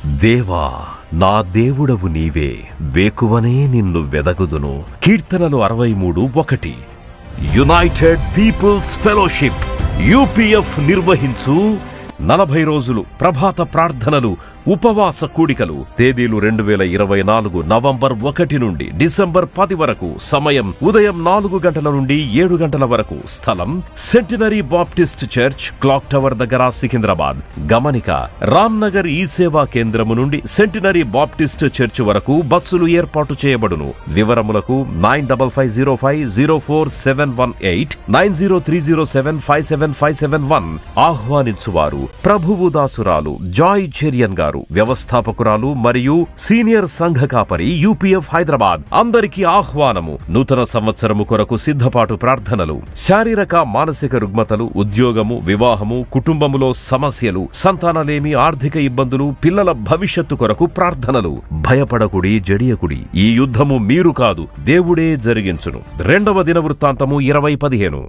దేవా నా దేవుడవు నీవే వేకువనే నిన్ను వెదగుదును కీర్తనలు అరవై మూడు ఒకటి యునైటెడ్ పీపుల్స్ ఫెలోషిప్ యూపీఎఫ్ నిర్వహించు నలభై రోజులు ప్రభాత ప్రార్థనలు ఉపవాస కూడికలు తేదీలు రెండు వేల ఇరవై నాలుగు నవంబర్ ఒకటి నుండి డిసెంబర్ పది వరకు సమయం ఉదయం నాలుగు గంటల నుండి ఏడు గంటల వరకు స్థలం centenary Baptist church clock tower దగ్గర సికింద్రాబాద్ గమనిక రామ్ నగర్ ఈ సేవా కేంద్రము నుండి సెంటినరీ బాప్టిస్ట్ చర్చ్ వరకు బస్సులు ఏర్పాటు చేయబడును వివరములకు nine double five zero five zero four seven one eight nine zero three zero seven five seven five seven one ఆహ్వానించువారు ప్రభువు దాసురాలు జాయ్ చెరియన్ గారు వ్యవస్థాపకురాలు మరియు సీనియర్ సంఘ కాపరి యూపీఎఫ్ హైదరాబాద్ అందరికీ ఆహ్వానము నూతన సంవత్సరము కొరకు సిద్ధపాటు ప్రార్థనలు శారీరక మానసిక రుగ్మతలు ఉద్యోగము వివాహము కుటుంబములో సమస్యలు సంతానలేమి ఆర్థిక ఇబ్బందులు పిల్లల భవిష్యత్తు కొరకు ప్రార్థనలు భయపడకుడి జడియకుడి ఈ యుద్ధము మీరు కాదు దేవుడే జరిగించును రెండవ దిన వృత్తాంతము ఇరవై పదిహేను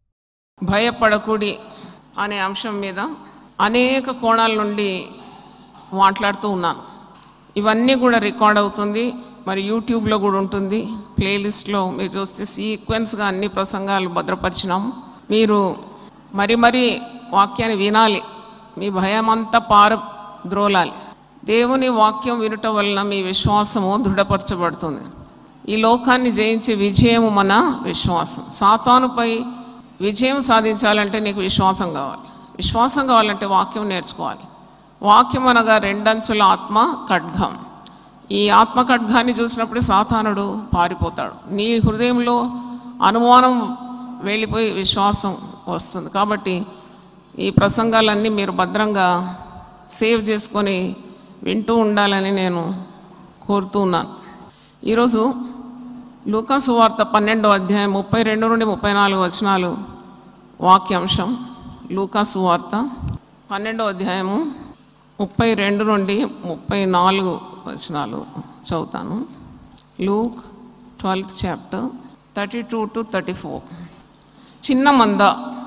భయపడకుడి అనే అంశం మీద అనేక కోణాల నుండి మాట్లాడుతూ ఉన్నాను ఇవన్నీ కూడా రికార్డ్ అవుతుంది మరి యూట్యూబ్లో కూడా ఉంటుంది ప్లేలిస్ట్లో మీరు చూస్తే సీక్వెన్స్గా అన్ని ప్రసంగాలు భద్రపరిచినాము మీరు మరి మరి వాక్యాన్ని వినాలి మీ భయమంతా పార ద్రోలాలి దేవుని వాక్యం వినటం వలన మీ విశ్వాసము దృఢపరచబడుతుంది ఈ లోకాన్ని జయించే విజయము మన విశ్వాసం సాతానుపై విజయం సాధించాలంటే నీకు విశ్వాసం కావాలి విశ్వాసం కావాలంటే వాక్యం నేర్చుకోవాలి వాక్యం అనగా రెండంచుల ఆత్మ ఖడ్గం ఈ ఆత్మ ఖడ్గాన్ని చూసినప్పుడు సాతానుడు పారిపోతాడు నీ హృదయంలో అనుమానం వెళ్ళిపోయి విశ్వాసం వస్తుంది కాబట్టి ఈ ప్రసంగాలన్నీ మీరు భద్రంగా సేవ్ చేసుకొని వింటూ ఉండాలని నేను కోరుతూ ఉన్నాను ఈరోజు లూకాసు వార్త పన్నెండో అధ్యాయం ముప్పై రెండు నుండి ముప్పై నాలుగు వచనాలు వాక్యాంశం లూకాసు వార్త పన్నెండో అధ్యాయము ముప్పై రెండు నుండి ముప్పై నాలుగు వచనాలు చదువుతాను Luke twelfth chapter thirty two to thirty four చిన్న మంద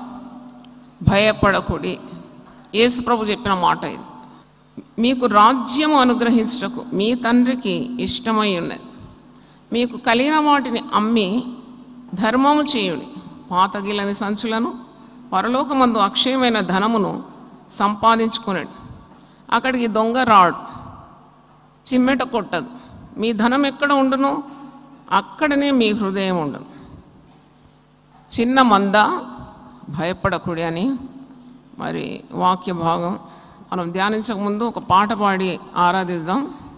భయపడకుడి యేసు ప్రభు చెప్పిన మాట ఇది మీకు రాజ్యం అనుగ్రహించుటకు మీ తండ్రికి ఇష్టమై ఉన్నది మీకు కలిగిన వాటిని అమ్మి ధర్మము చేయుడి పాతగిలని సంచులను పరలోకమందు అక్షయమైన ధనమును సంపాదించుకునేడు అక్కడికి దొంగ రాడు చిమ్మెట కొట్టదు మీ ధనం ఎక్కడ ఉండును అక్కడనే మీ హృదయం ఉండును చిన్న మంద భయపడకుడి అని మరి వాక్య భాగం మనం ధ్యానించక ముందు ఒక పాట పాడి ఆరాధిద్దాం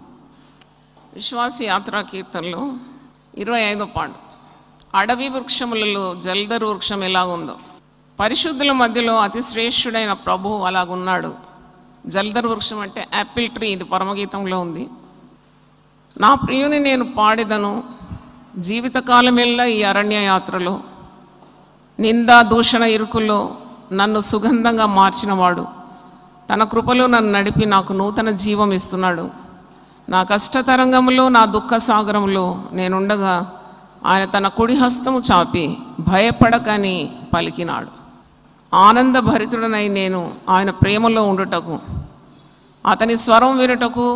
విశ్వాస యాత్రా కీర్తనలో ఇరవై ఐదో పాట అడవి వృక్షములలో జల్దరు వృక్షం ఎలాగుందో పరిశుద్ధుల మధ్యలో అతి శ్రేష్ఠుడైన ప్రభు అలాగున్నాడు జల్దర్ వృక్షం అంటే యాపిల్ ట్రీ ఇది పరమగీతంలో ఉంది నా ప్రియుని నేను పాడేదను జీవితకాలమెల్లా ఈ అరణ్య యాత్రలో నిందా దూషణ ఇరుకుల్లో నన్ను సుగంధంగా మార్చినవాడు తన కృపలో నన్ను నడిపి నాకు నూతన జీవం ఇస్తున్నాడు నా కష్టతరంగంలో నా దుఃఖ సాగరంలో నేనుండగా ఆయన తన కుడి హస్తము చాపి భయపడకని పలికినాడు ఆనంద భరితుడనై నేను ఆయన ప్రేమలో ఉండుటకు అతని స్వరం వినుటకు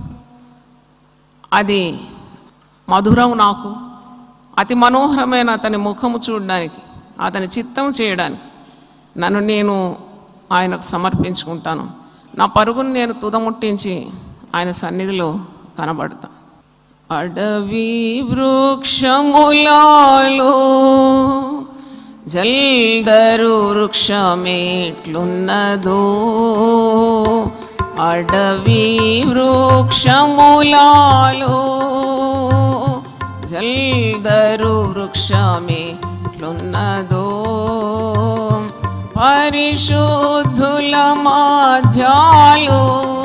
అది మధురం నాకు అతి మనోహరమైన అతని ముఖము చూడడానికి అతని చిత్తం చేయడానికి నన్ను నేను ఆయనకు సమర్పించుకుంటాను నా పరుగును నేను తుదముట్టించి ఆయన సన్నిధిలో కనబడతా అడవి వృక్షములాలో జల్దరు వృక్షమేట్లున్నదో అడవి వృక్షములాలో జల్దరు వృక్షమేట్లున్నదో పరిశుద్ధుల మాధ్యాలు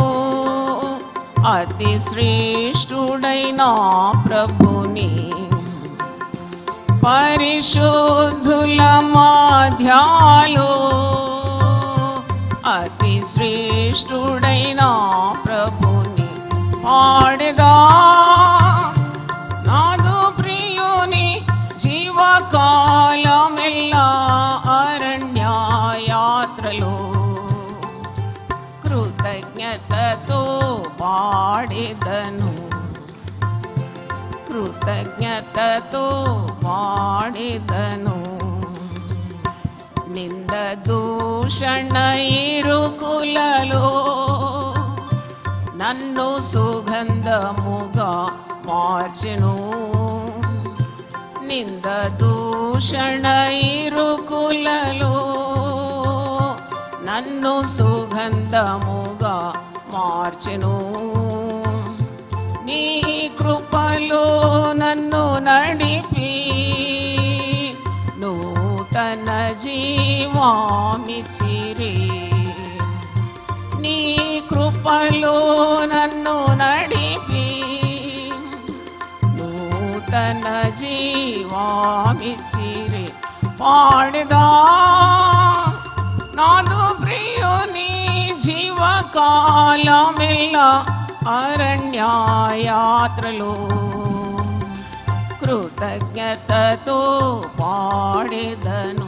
అతి శ్రేష్ఠుడైన ప్రభుని పరిశుద్ధుల మాధ్యాలు అతి శ్రేష్ఠుడైన ప్రభుని పాడగా నాదు ప్రియుని జీవకాలమెల్లా అరణ్య యాత్రలో కృతజ్ఞతతో పా పాడెదను కృతజ్ఞతతో పాడెదను నింద దూషణ ఇరుకులలో నన్ను సుగంధముగా మార్చెను నింద దూషణ ఇరుకులలో నన్ను సుగంధముగా మార్చెను నీ కృపలో నన్ను నడిపి నూతన జీవామిచిరి నీ కృపలో నన్ను నడిపి నూతన జీవామిచిరి పాడదా నాదు ప్రియుని జీవకాలమెల్ల అరణ్యయాత్రలో కృతజ్ఞతతో పాడెదను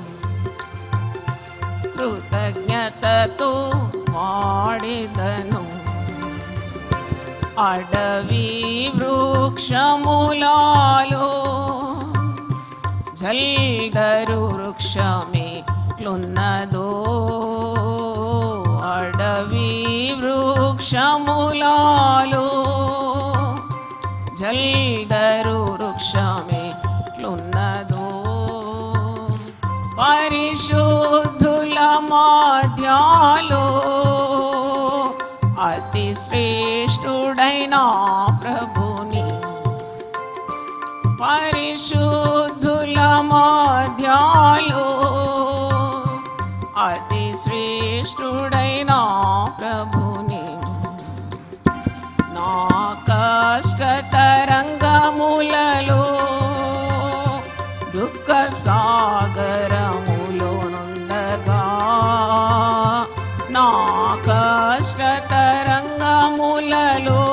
కృతజ్ఞతతో పాడెదను అడవి వృక్షములాలో జల్దరు వృక్షమే క్లున్నదో అడవి వృక్షములాలో జల్దరు వృక్షమే క్లున్నదో పరిశుద్ధుల మాధ్యాలో అతి శ్రేష్ఠుడైన ప్రభుని పరిశుద్ధుల మధ్యాలో అతి శ్రేష్ఠుడైన ప్రభుని నా కష్టతరంగములలో దుఃఖ సాగరములో నుండగా నా కష్టతరంగములలో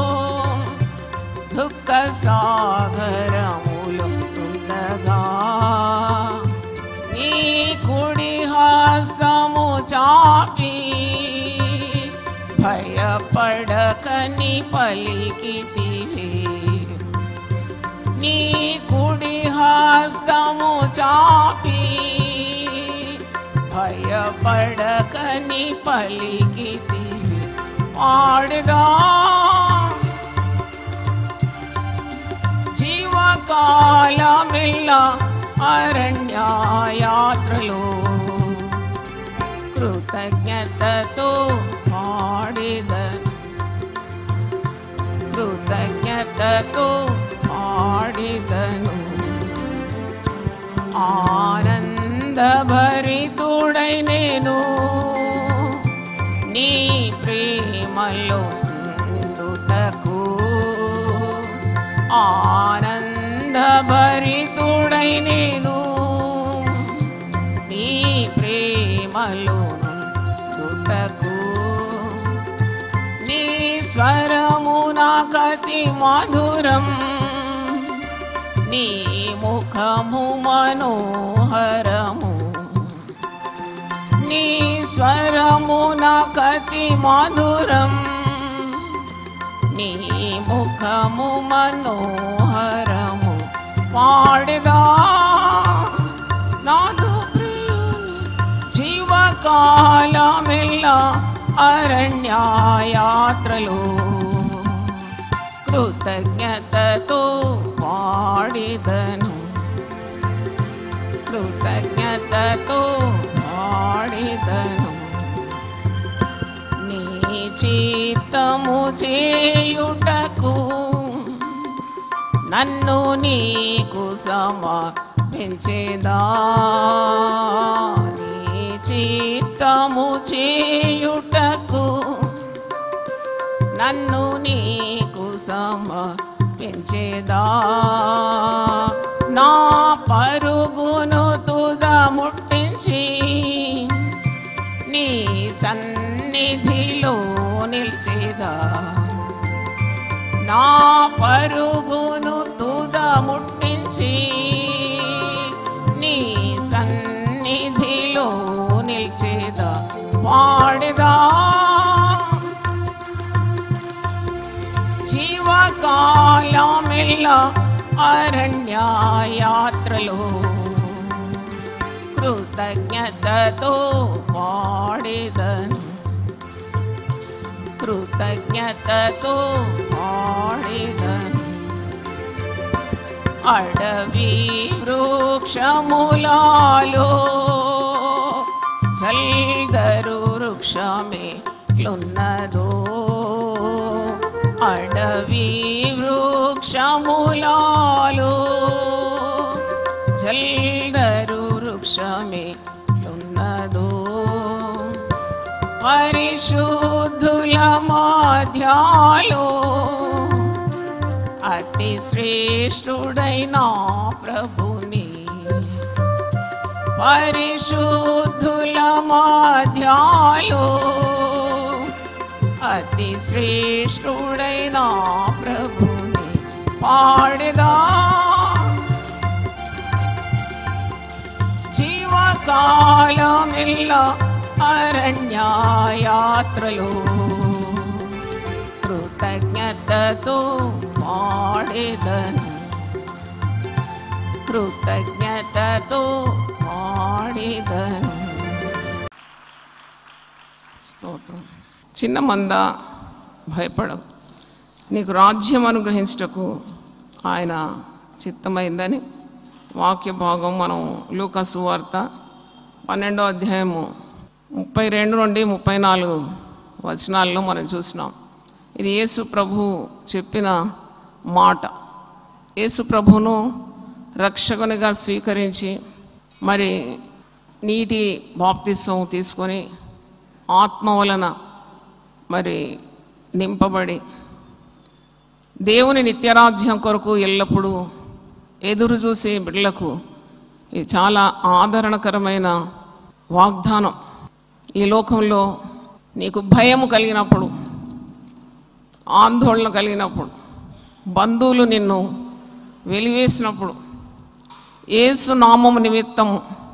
దుఃఖ సాగరములు ఉండగా నీ కుడి హస్తము చాపి భయపడకని పలికితివే నీ కుడి హస్తము చాపి భయపడకని పలికితివే పాడదా జీవకాలమిల్ల అరణ్యయాత్రలో కృతజ్ఞతతో పాడిదను కృతజ్ఞతతో పాడిదను ఆనందభరితుడై నేను నీ ప్రేమలో సందుటకు ఆనందభరితుడై నేను నీ ప్రేమలో దుటకు నీ స్వరము నాకతి మధురం నీ ముఖము మనోహరము నీ స్వరము నాకతి మధురం నీ ముఖము మనోహరము పాడదా నాదు జీవకాలమెల్ల అరణ్యయాత్రలో కృతజ్ఞతతో పాడిదను కృతజ్ఞతతో పాడిదను నీ చిత్తము చేయుటకు నన్ను నీకు సమర్పించేదా నీ చిత్తము చేయుటకు నన్ను నీకు సమర్పించేదా నా పరుగును తుద ముట్టించి నీ సన్నిధిలో నిలిచేదా నా పరుగును తుద ముట్టించి నీ సన్నిధిలో నిలిచేదా పాడదా జీవకాలమెల్ల అరణ్య యాత్రలో కృతజ్ఞతతో పాడేదను కృతజ్ఞతతో పాడేదను అడవి వృక్షములాలో జల్గరు వృక్షమే లున్నదో అడవి వృక్షములాలో జల్గరు వృక్షమే లున్నదో పరిశుద్ధుల మధ్యాలో అతి శ్రేష్ఠుడైన ప్రభుని పరిశుద్ధుల మధ్యాలో అతి శ్రేష్ఠుడైన ప్రభుని పాడదా జీవకాలమిల్ల అరణ్య యాత్రలో కృతజ్ఞతతో పాడేదను కృతజ్ఞతతో పాడేదను స్తోత్రం చిన్న మంద భయపడం నీకు రాజ్యం అనుగ్రహించుటకు ఆయన చిత్తమైందని వాక్య భాగం మనం లూకాసు వార్త పన్నెండో అధ్యాయము ముప్పై రెండు నుండి ముప్పై నాలుగు వచనాల్లో మనం చూసినాం ఇది యేసు ప్రభు చెప్పిన మాట యేసు ప్రభును రక్షకునిగా స్వీకరించి మరి నీటి బాప్తిసం తీసుకొని ఆత్మ వలన మరి నింపబడి దేవుని నిత్యరాజ్యం కొరకు ఎల్లప్పుడూ ఎదురు చూసే బిడ్డలకు ఇది చాలా ఆదరణకరమైన వాగ్దానం ఈ లోకంలో నీకు భయము కలిగినప్పుడు ఆందోళన కలిగినప్పుడు బంధువులు నిన్ను వెలివేసినప్పుడు ఏసు నామము నిమిత్తం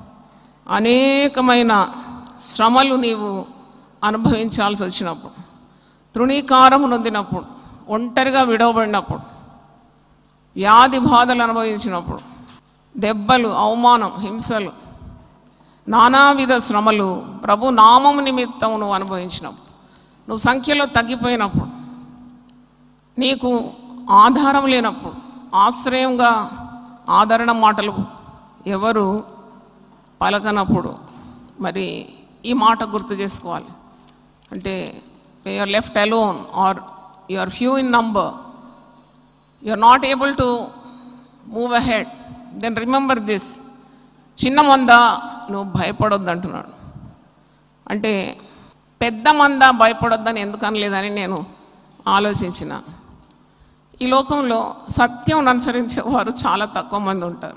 అనేకమైన శ్రమలు నీవు అనుభవించాల్సి వచ్చినప్పుడు తృణీకారము నొందినప్పుడు ఒంటరిగా విడవబడినప్పుడు వ్యాధి బాధలు అనుభవించినప్పుడు దెబ్బలు అవమానం హింసలు నానావిధ శ్రమలు ప్రభు నామము నిమిత్తం నువ్వు అనుభవించినప్పుడు నువ్వు సంఖ్యలో తగ్గిపోయినప్పుడు నీకు ఆధారం లేనప్పుడు ఆశ్రయంగా ఆదరణ మాటలు ఎవరు పలకనప్పుడు మరి ఈ మాట గుర్తు చేసుకోవాలి అంటే you are left alone or you are few in number you are not able to move ahead then remember this చిన్న మంద నువ్వు భయపడొద్దు అంటున్నాడు అంటే పెద్ద మంద భయపడొద్దని ఎందుకు అనలేదని నేను ఆలోచించిన ఈ లోకంలో సత్యం అనుసరించేవారు చాలా తక్కువ మంది ఉంటారు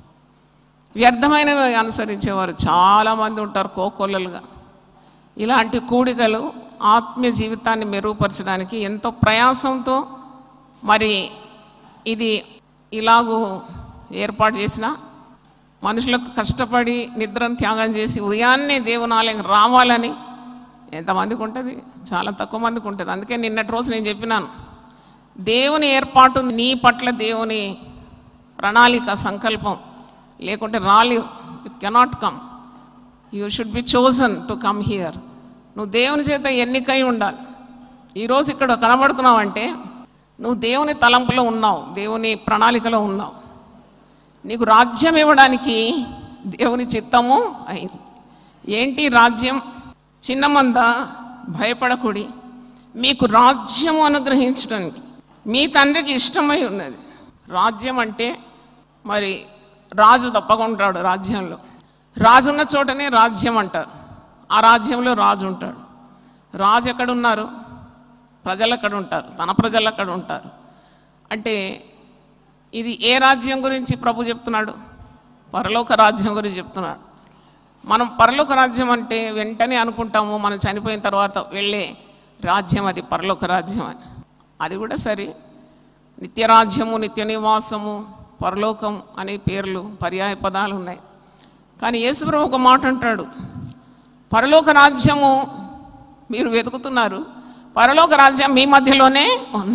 వ్యర్థమైనవి అనుసరించేవారు చాలామంది ఉంటారు కోకొల్లలుగా ఇలాంటి కూడికలు ఆత్మీయ జీవితాన్ని మెరుగుపరచడానికి ఎంతో ప్రయాసంతో మరి ఇది ఇలాగూ ఏర్పాటు చేసిన మనుషులకు కష్టపడి నిద్రను త్యాగం చేసి ఉదయాన్నే దేవునాలయం రావాలని ఎంతమందికి ఉంటుంది చాలా తక్కువ మందికి ఉంటుంది అందుకే నిన్నటి రోజు నేను చెప్పినాను దేవుని ఏర్పాటు నీ పట్ల దేవుని ప్రణాళిక సంకల్పం లేకుంటే రాలేవు you cannot come you should be chosen to come here నువ్వు దేవుని చేత ఎన్నికై ఉండాలి ఈరోజు ఇక్కడ కనబడుతున్నావంటే నువ్వు దేవుని తలంపులో ఉన్నావు దేవుని ప్రణాళికలో ఉన్నావు నీకు రాజ్యం ఇవ్వడానికి దేవుని చిత్తము అయింది ఏంటి రాజ్యం చిన్న మంద భయపడకుడి మీకు రాజ్యం అనుగ్రహించడానికి మీ తండ్రికి ఇష్టమై ఉన్నది రాజ్యం అంటే మరి రాజు తప్పకుంటాడు రాజ్యంలో రాజు ఉన్న చోటనే రాజ్యం అంటారు ఆ రాజ్యంలో రాజు ఉంటాడు రాజు ఎక్కడున్నారు ప్రజలు అక్కడ ఉంటారు తన ప్రజలు అక్కడ ఉంటారు అంటే ఇది ఏ రాజ్యం గురించి ప్రభు చెప్తున్నాడు పరలోక రాజ్యం గురించి చెప్తున్నాడు మనం పరలోక రాజ్యం అంటే వెంటనే అనుకుంటాము మనం చనిపోయిన తర్వాత వెళ్ళే రాజ్యం అది పరలోక రాజ్యం అని అది కూడా సరే నిత్యరాజ్యము నిత్య నివాసము పరలోకం అనే పేర్లు పర్యాయ పదాలు ఉన్నాయి కానీ యేసుప్రభు ఒక మాట అంటాడు పరలోక రాజ్యము మీరు వెతుకుతున్నారు పరలోక రాజ్యం మీ మధ్యలోనే ఉన్నది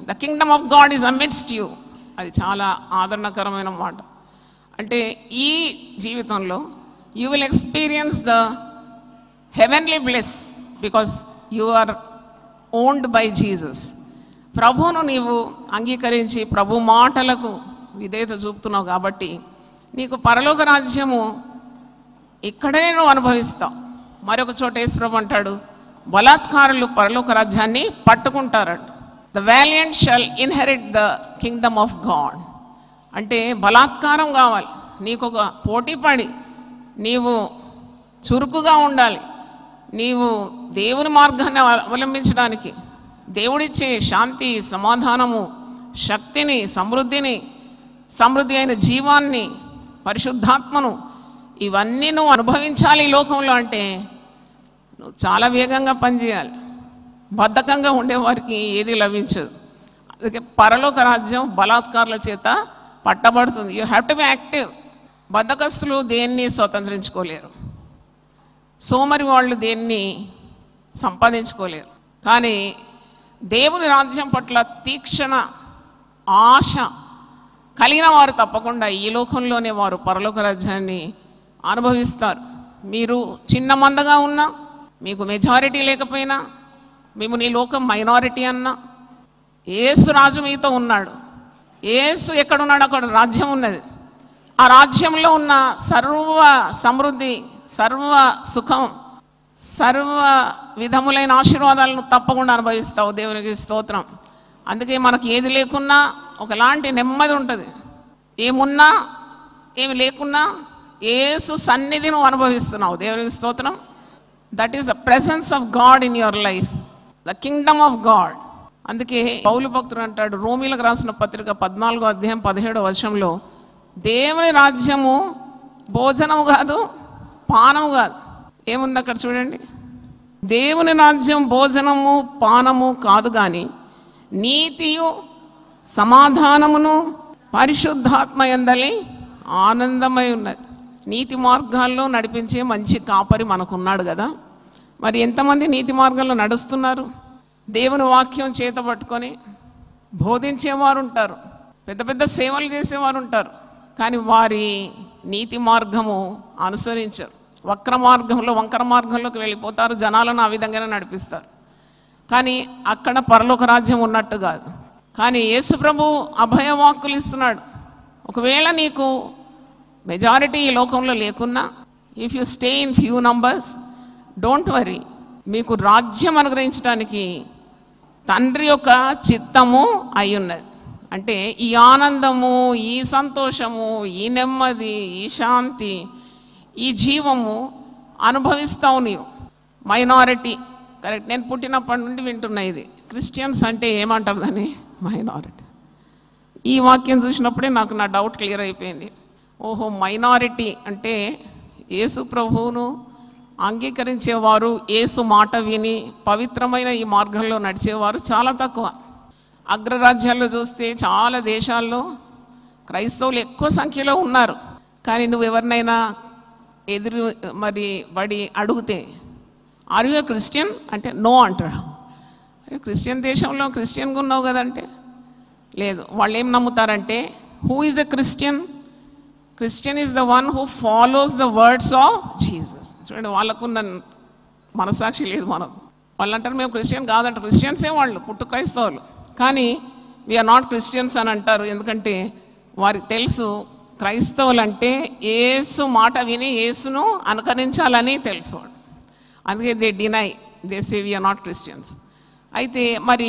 the kingdom of God is amidst you అది చాలా ఆదరణకరమైన మాట అంటే ఈ జీవితంలో you will experience the heavenly bless because you are owned by Jesus ప్రభువును నీవు అంగీకరించి ప్రభు మాటలకు విధేయత చూపుతున్నావు కాబట్టి నీకు పరలోక రాజ్యము ఇక్కడే నువ్వు అనుభవిస్తావు మరొక చోట యేసుప్రభు అంటాడు బలాత్కారులు పరలోక రాజ్యాన్ని పట్టుకుంటారంట the valiant shall inherit the kingdom of God అంటే బలాత్కారం కావాలి నీకు ఒక పోటీ పడి నీవు చురుకుగా ఉండాలి నీవు దేవుని మార్గాన్ని అవలంబించడానికి దేవుడిచ్చే శాంతి సమాధానము శక్తిని సమృద్ధిని సమృద్ధి అయిన జీవాన్ని పరిశుద్ధాత్మను ఇవన్నీ నువ్వు అనుభవించాలి ఈ లోకంలో అంటే నువ్వు చాలా వేగంగా పనిచేయాలి బద్ధకంగా ఉండేవారికి ఏది లభించదు అందుకే పరలోక రాజ్యం బలాత్కారుల చేత పట్టబడుతుంది you have to be active బద్ధకస్తులు దేన్ని స్వతంత్రించుకోలేరు సోమరి వాళ్ళు దేన్ని సంపాదించుకోలేరు కానీ దేవుని రాజ్యం పట్ల తీక్షణ ఆశ కలిగిన వారు తప్పకుండా ఈ లోకంలోనే వారు పరలోక రాజ్యాన్ని అనుభవిస్తారు మీరు చిన్న మందగా ఉన్నా మీకు మెజారిటీ లేకపోయినా మేము నీ లోకం మైనారిటీ అన్నా ఏసు రాజు మీతో ఉన్నాడు ఏసు ఎక్కడున్నాడు అక్కడ రాజ్యం ఉన్నది ఆ రాజ్యంలో ఉన్న సర్వ సమృద్ధి సర్వ సుఖం సర్వ విధములైన ఆశీర్వాదాలను తప్పకుండా అనుభవిస్తావు దేవునికి స్తోత్రం అందుకే మనకి ఏది లేకున్నా ఒకలాంటి నెమ్మది ఉంటుంది ఏమున్నా ఏమి లేకున్నా ఏసు సన్నిధి నువ్వు అనుభవిస్తున్నావు దేవునికి స్తోత్రం that is the presence of God in your life the kingdom of God అందుకే పౌలు భక్తుడు అంటాడు రోమిలకు రాసిన పత్రిక పద్నాలుగో అధ్యాయం పదిహేడో వర్షంలో దేవుని రాజ్యము భోజనము కాదు పానము కాదు ఏముంది అక్కడ చూడండి దేవుని రాజ్యం భోజనము పానము కాదు కానీ నీతియు సమాధానమును పరిశుద్ధాత్మ ఎందలి ఆనందమై ఉన్నది నీతి మార్గాల్లో నడిపించే మంచి కాపరి మనకున్నాడు కదా మరి ఎంతమంది నీతి మార్గంలో నడుస్తున్నారు దేవుని వాక్యం చేత పట్టుకొని బోధించేవారు ఉంటారు పెద్ద పెద్ద సేవలు చేసేవారు ఉంటారు కానీ వారి నీతి మార్గము అనుసరించరు వక్ర మార్గంలో వంకర మార్గంలోకి వెళ్ళిపోతారు జనాలను ఆ విధంగానే నడిపిస్తారు కానీ అక్కడ పరలోక రాజ్యం ఉన్నట్టు కాదు కానీ యేసుప్రభు అభయవాక్కులు ఇస్తున్నాడు ఒకవేళ నీకు మెజారిటీ ఈ లోకంలో లేకున్నా if you stay in few numbers don't worry మీకు రాజ్యం అనుగ్రహించడానికి తండ్రి యొక్క చిత్తము అయి ఉన్నది అంటే ఈ ఆనందము ఈ సంతోషము ఈ నెమ్మది ఈ శాంతి ఈ జీవము అనుభవిస్తావు నీవు మైనారిటీ కరెక్ట్ నేను పుట్టినప్పటి నుండి వింటున్నా ఇది క్రిస్టియన్స్ అంటే ఏమంటారు దాన్ని మైనారిటీ ఈ వాక్యం చూసినప్పుడే నాకు నా డౌట్ క్లియర్ అయిపోయింది ఓహో మైనారిటీ అంటే యేసు ప్రభువును అంగీకరించేవారు యేసు మాట విని పవిత్రమైన ఈ మార్గంలో నడిచేవారు చాలా తక్కువ అగ్రరాజ్యాల్లో చూస్తే చాలా దేశాల్లో క్రైస్తవులు ఎక్కువ సంఖ్యలో ఉన్నారు కానీ నువ్వు ఎవరినైనా ఎదురు మరి బడి అడిగితే ఆర్ యూ క్రిస్టియన్ అంటే నో అంటాడు అరే క్రిస్టియన్ దేశంలో క్రిస్టియన్గా ఉన్నావు కదంటే లేదు వాళ్ళు ఏం నమ్ముతారంటే who is a Christian Christian is the one who follows the words of Jesus చూడండి వాళ్ళకున్న మనసాక్షి లేదు మనకు వాళ్ళు అంటారు మేము క్రిస్టియన్ కాదంటారు క్రిస్టియన్సే వాళ్ళు పుట్టు క్రైస్తవులు కానీ వీఆర్ నాట్ క్రిస్టియన్స్ అని అంటారు ఎందుకంటే వారికి తెలుసు క్రైస్తవులు అంటే ఏసు మాట విని ఏసును అనుకరించాలని తెలుసు వాడు అందుకే they deny they say we are not Christians అయితే మరి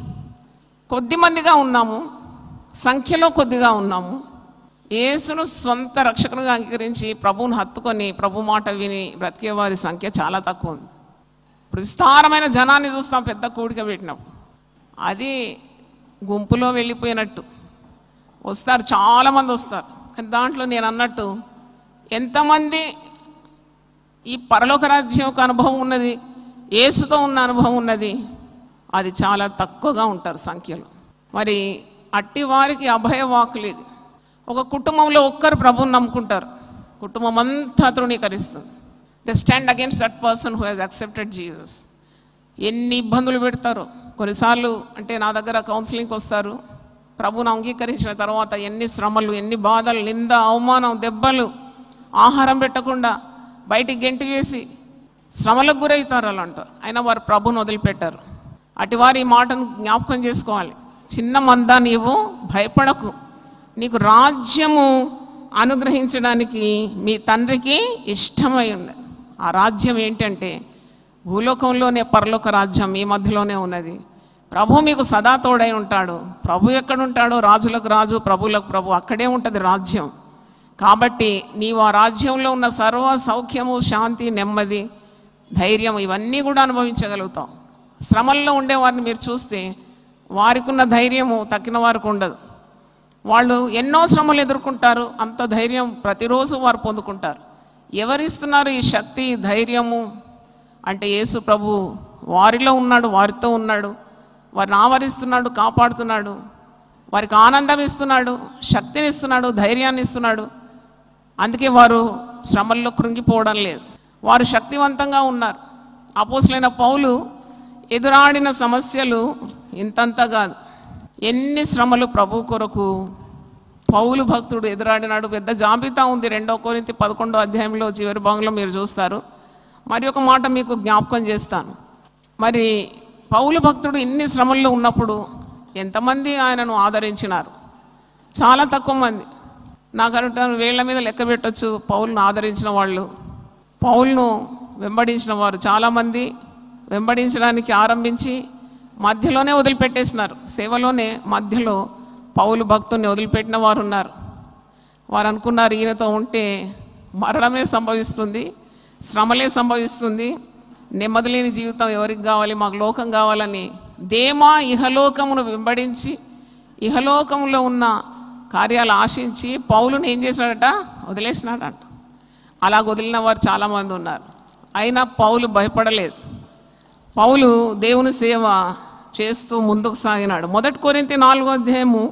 కొద్ది మందిగా ఉన్నాము సంఖ్యలో కొద్దిగా ఉన్నాము యేసును సొంత రక్షకునిగా అంగీకరించి ప్రభువును హత్తుకొని ప్రభు మాట విని బ్రతికే వారి సంఖ్య చాలా తక్కువ ఉంది ఇప్పుడు విస్తారమైన జనాన్ని చూస్తాం పెద్ద కూడిక పెట్టినప్పుడు అది గుంపులో వెళ్ళిపోయినట్టు వస్తారు చాలామంది వస్తారు కానీ దాంట్లో నేను అన్నట్టు ఎంతమంది ఈ పరలోక రాజ్యం యొక్క అనుభవం ఉన్నది ఏసుతో ఉన్న అనుభవం ఉన్నది అది చాలా తక్కువగా ఉంటారు సంఖ్యలో మరి అట్టి వారికి అభయ వాకులు ఇది ఒక కుటుంబంలో ఒక్కరు ప్రభువుని నమ్ముకుంటారు కుటుంబం అంతా తృణీకరిస్తుంది they stand against that person who has accepted Jesus ఎన్ని ఇబ్బందులు పెడతారో కొన్నిసార్లు అంటే నా దగ్గర కౌన్సిలింగ్కి వస్తారు ప్రభుని అంగీకరించిన తర్వాత ఎన్ని శ్రమలు ఎన్ని బాధలు నింద అవమానం దెబ్బలు ఆహారం పెట్టకుండా బయటికి గెంటి వేసి శ్రమలకు గురవుతారు అలా అంటారు అయినా వారు ప్రభుని వదిలిపెట్టారు అటు వారి ఈ మాటను జ్ఞాపకం చేసుకోవాలి చిన్న మందా నీవు భయపడకు నీకు రాజ్యము అనుగ్రహించడానికి మీ తండ్రికి ఇష్టమై ఉంది ఆ రాజ్యం ఏంటంటే భూలోకంలోనే పరలోక రాజ్యం మీ మధ్యలోనే ఉన్నది ప్రభు మీకు సదా తోడై ఉంటాడు ప్రభు ఎక్కడుంటాడో రాజులకు రాజు ప్రభులకు ప్రభు అక్కడే ఉంటుంది రాజ్యం కాబట్టి నీవు ఆ రాజ్యంలో ఉన్న సర్వ సౌఖ్యము శాంతి నెమ్మది ధైర్యం ఇవన్నీ కూడా అనుభవించగలుగుతాం శ్రమల్లో ఉండేవారిని మీరు చూస్తే వారికి ఉన్న ధైర్యము తక్కిన వారికి ఉండదు వాళ్ళు ఎన్నో శ్రమలు ఎదుర్కొంటారు అంత ధైర్యం ప్రతిరోజు వారు పొందుకుంటారు ఎవరిస్తున్నారు ఈ శక్తి ఈ ధైర్యము అంటే యేసు ప్రభు వారిలో ఉన్నాడు వారితో ఉన్నాడు వారిని ఆవరిస్తున్నాడు కాపాడుతున్నాడు వారికి ఆనందం ఇస్తున్నాడు శక్తిని ఇస్తున్నాడు ధైర్యాన్ని ఇస్తున్నాడు అందుకే వారు శ్రమల్లో కృంగిపోవడం లేదు వారు శక్తివంతంగా ఉన్నారు అపోసులైన పౌలు ఎదురాడిన సమస్యలు ఇంతంత కాదు ఎన్ని శ్రమలు ప్రభు కొరకు పౌలు భక్తుడు ఎదురాడినాడు పెద్ద జాబితా ఉంది రెండో కొరింతి పదకొండో అధ్యాయంలో చివరి భాగంలో మీరు చూస్తారు మరి ఒక మాట మీకు జ్ఞాపకం చేస్తాను మరి పౌలు భక్తుడు ఇన్ని శ్రమల్లో ఉన్నప్పుడు ఎంతమంది ఆయనను ఆదరించినారు చాలా తక్కువ మంది నాకు అనుకుంటాను వేళ్ల మీద లెక్క పెట్టచ్చు పౌలను ఆదరించిన వాళ్ళు పౌలను వెంబడించిన వారు చాలామంది వెంబడించడానికి ఆరంభించి మధ్యలోనే వదిలిపెట్టేసినారు సేవలోనే మధ్యలో పౌలు భక్తుల్ని వదిలిపెట్టిన వారు ఉన్నారు వారు అనుకున్నారు ఈయనతో ఉంటే మరణమే సంభవిస్తుంది శ్రమలే సంభవిస్తుంది నెమ్మది లేని జీవితం ఎవరికి కావాలి మాకు లోకం కావాలని దేమా ఇహలోకమును వెంబడించి ఇహలోకంలో ఉన్న కార్యాలు ఆశించి పౌలుని ఏం చేసినాడట వదిలేసినాడట అలా వదిలిన వారు చాలామంది ఉన్నారు అయినా పౌలు భయపడలేదు పౌలు దేవుని సేవ చేస్తూ ముందుకు సాగినాడు మొదటి కొరింతి నాలుగో అధ్యాయము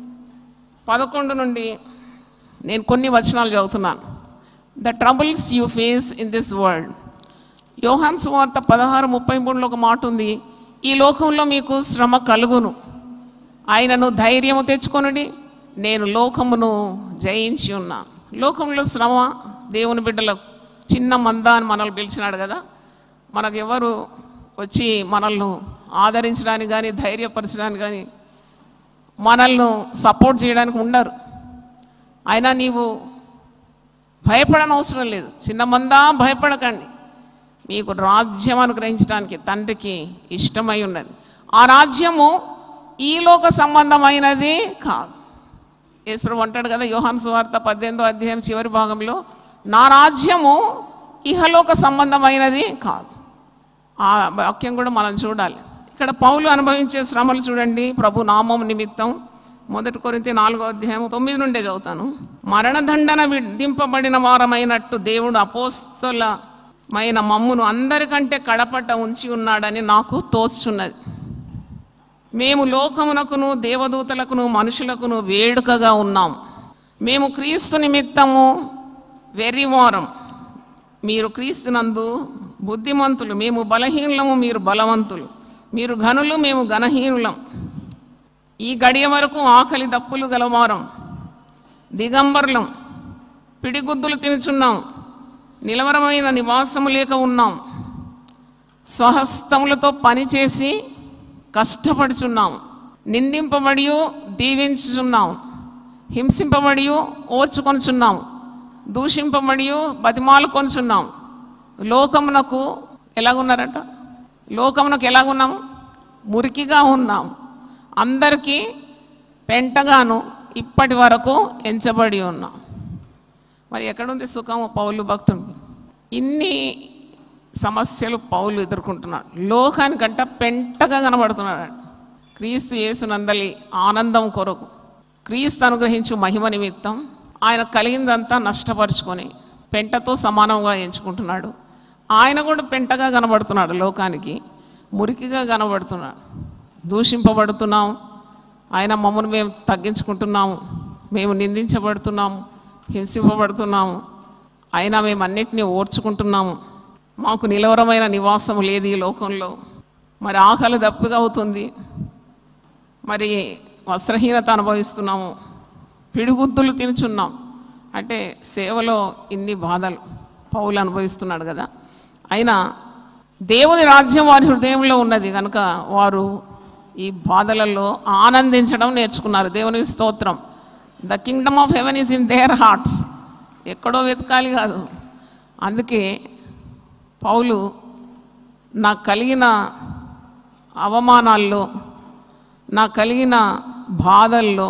పదకొండు నుండి నేను కొన్ని వచనాలు చదువుతున్నాను the troubles you face in this world యోహాన్ సువార్త పదహారు ముప్పై మూడులో ఒక మాట ఉంది ఈ లోకంలో మీకు శ్రమ కలుగును ఆయనను ధైర్యము తెచ్చుకొనుడి నేను లోకమును జయించి ఉన్నా లోకంలో శ్రమ దేవుని బిడ్డలకు చిన్న మంద అని మనల్ని పిలిచినాడు కదా మనకు ఎవరు వచ్చి మనల్ని ఆదరించడానికి కానీ ధైర్యపరచడానికి కానీ మనల్ని సపోర్ట్ చేయడానికి ఉండరు అయినా నీవు భయపడని అవసరం లేదు చిన్న మందా భయపడకండి మీకు రాజ్యం అనుగ్రహించడానికి తండ్రికి ఇష్టమై ఉన్నది ఆ రాజ్యము ఈ లోక సంబంధమైనది కాదు యేసుప్రభు అంటాడు కదా యోహాన్ సువార్త పద్దెనిమిదో అధ్యాయం చివరి భాగంలో నా రాజ్యము ఇహలోక సంబంధమైనది కాదు ఆ వాక్యం కూడా మనం చూడాలి ఇక్కడ పౌలు అనుభవించే శ్రమలు చూడండి ప్రభు నామం నిమిత్తం మొదటి కొరింతి నాలుగో అధ్యాయం తొమ్మిది నుండే చదువుతాను మరణదండన విధింపబడిన వారమైనట్టు దేవుడు అపోస్తలమైన మమ్మును అందరికంటే కడపట్ట ఉంచి ఉన్నాడని నాకు తోచున్నది మేము లోకమునకును దేవదూతలకును మనుషులకును వేడుకగా ఉన్నాం మేము క్రీస్తు నిమిత్తము వెర్రివారం మీరు క్రీస్తునందు బుద్ధిమంతులు మేము బలహీనులము మీరు బలవంతులు మీరు ఘనులు మేము ఘనహీనులం ఈ గడియ వరకు ఆకలి దప్పులు గలవారం దిగంబరులం పిడిగుద్దులు తినుచున్నాం నిలవరమైన నివాసము లేక ఉన్నాం స్వహస్తములతో పనిచేసి కష్టపడుచున్నాం నిందింపబడి దీవించుచున్నాం హింసింపబడి ఓర్చుకొనుచున్నాం దూషింపబడి బతిమాలు కొనుచున్నాం లోకమునకు ఎలాగున్నారట లోకమునకు ఎలాగున్నాము మురికిగా ఉన్నాం అందరికీ పెంటగాను ఇప్పటి వరకు ఎంచబడి ఉన్నాం మరి ఎక్కడుంది సుఖము పౌలు భక్తునికి ఇన్ని సమస్యలు పౌలు ఎదుర్కొంటున్నాడు లోకానికంట పెంటగా కనబడుతున్నాడు క్రీస్తు యేసునందలి ఆనందం కొరకు క్రీస్తు అనుగ్రహించు మహిమ నిమిత్తం ఆయన కలిగిందంతా నష్టపరుచుకొని పెంటతో సమానంగా ఎంచుకుంటున్నాడు ఆయన కూడా పెంటగా కనబడుతున్నాడు లోకానికి మురికిగా కనబడుతున్నాడు దూషింపబడుతున్నాం ఆయన మమ్మల్ని మేము తగ్గించుకుంటున్నాము మేము నిందించబడుతున్నాము హింసింపబడుతున్నాము అయినా మేము అన్నిటినీ ఓర్చుకుంటున్నాము మాకు నిలవరమైన నివాసం లేదు ఈ లోకంలో మరి ఆకలి దప్పిగా అవుతుంది మరి వస్త్రహీనత అనుభవిస్తున్నాము పిడిగుద్దులు తినుచున్నాం అంటే సేవలో ఇన్ని బాధలు పౌలు అనుభవిస్తున్నాడు కదా అయినా దేవుని రాజ్యం వారి హృదయంలో ఉన్నది కనుక వారు ఈ బాధలలో ఆనందించడం నేర్చుకున్నారు దేవుని స్తోత్రం the kingdom of heaven is in their hearts ఎక్కడో వెతకాలి కాదు అందుకే పౌలు నాకు కలిగిన అవమానాల్లో నాకు కలిగిన బాధల్లో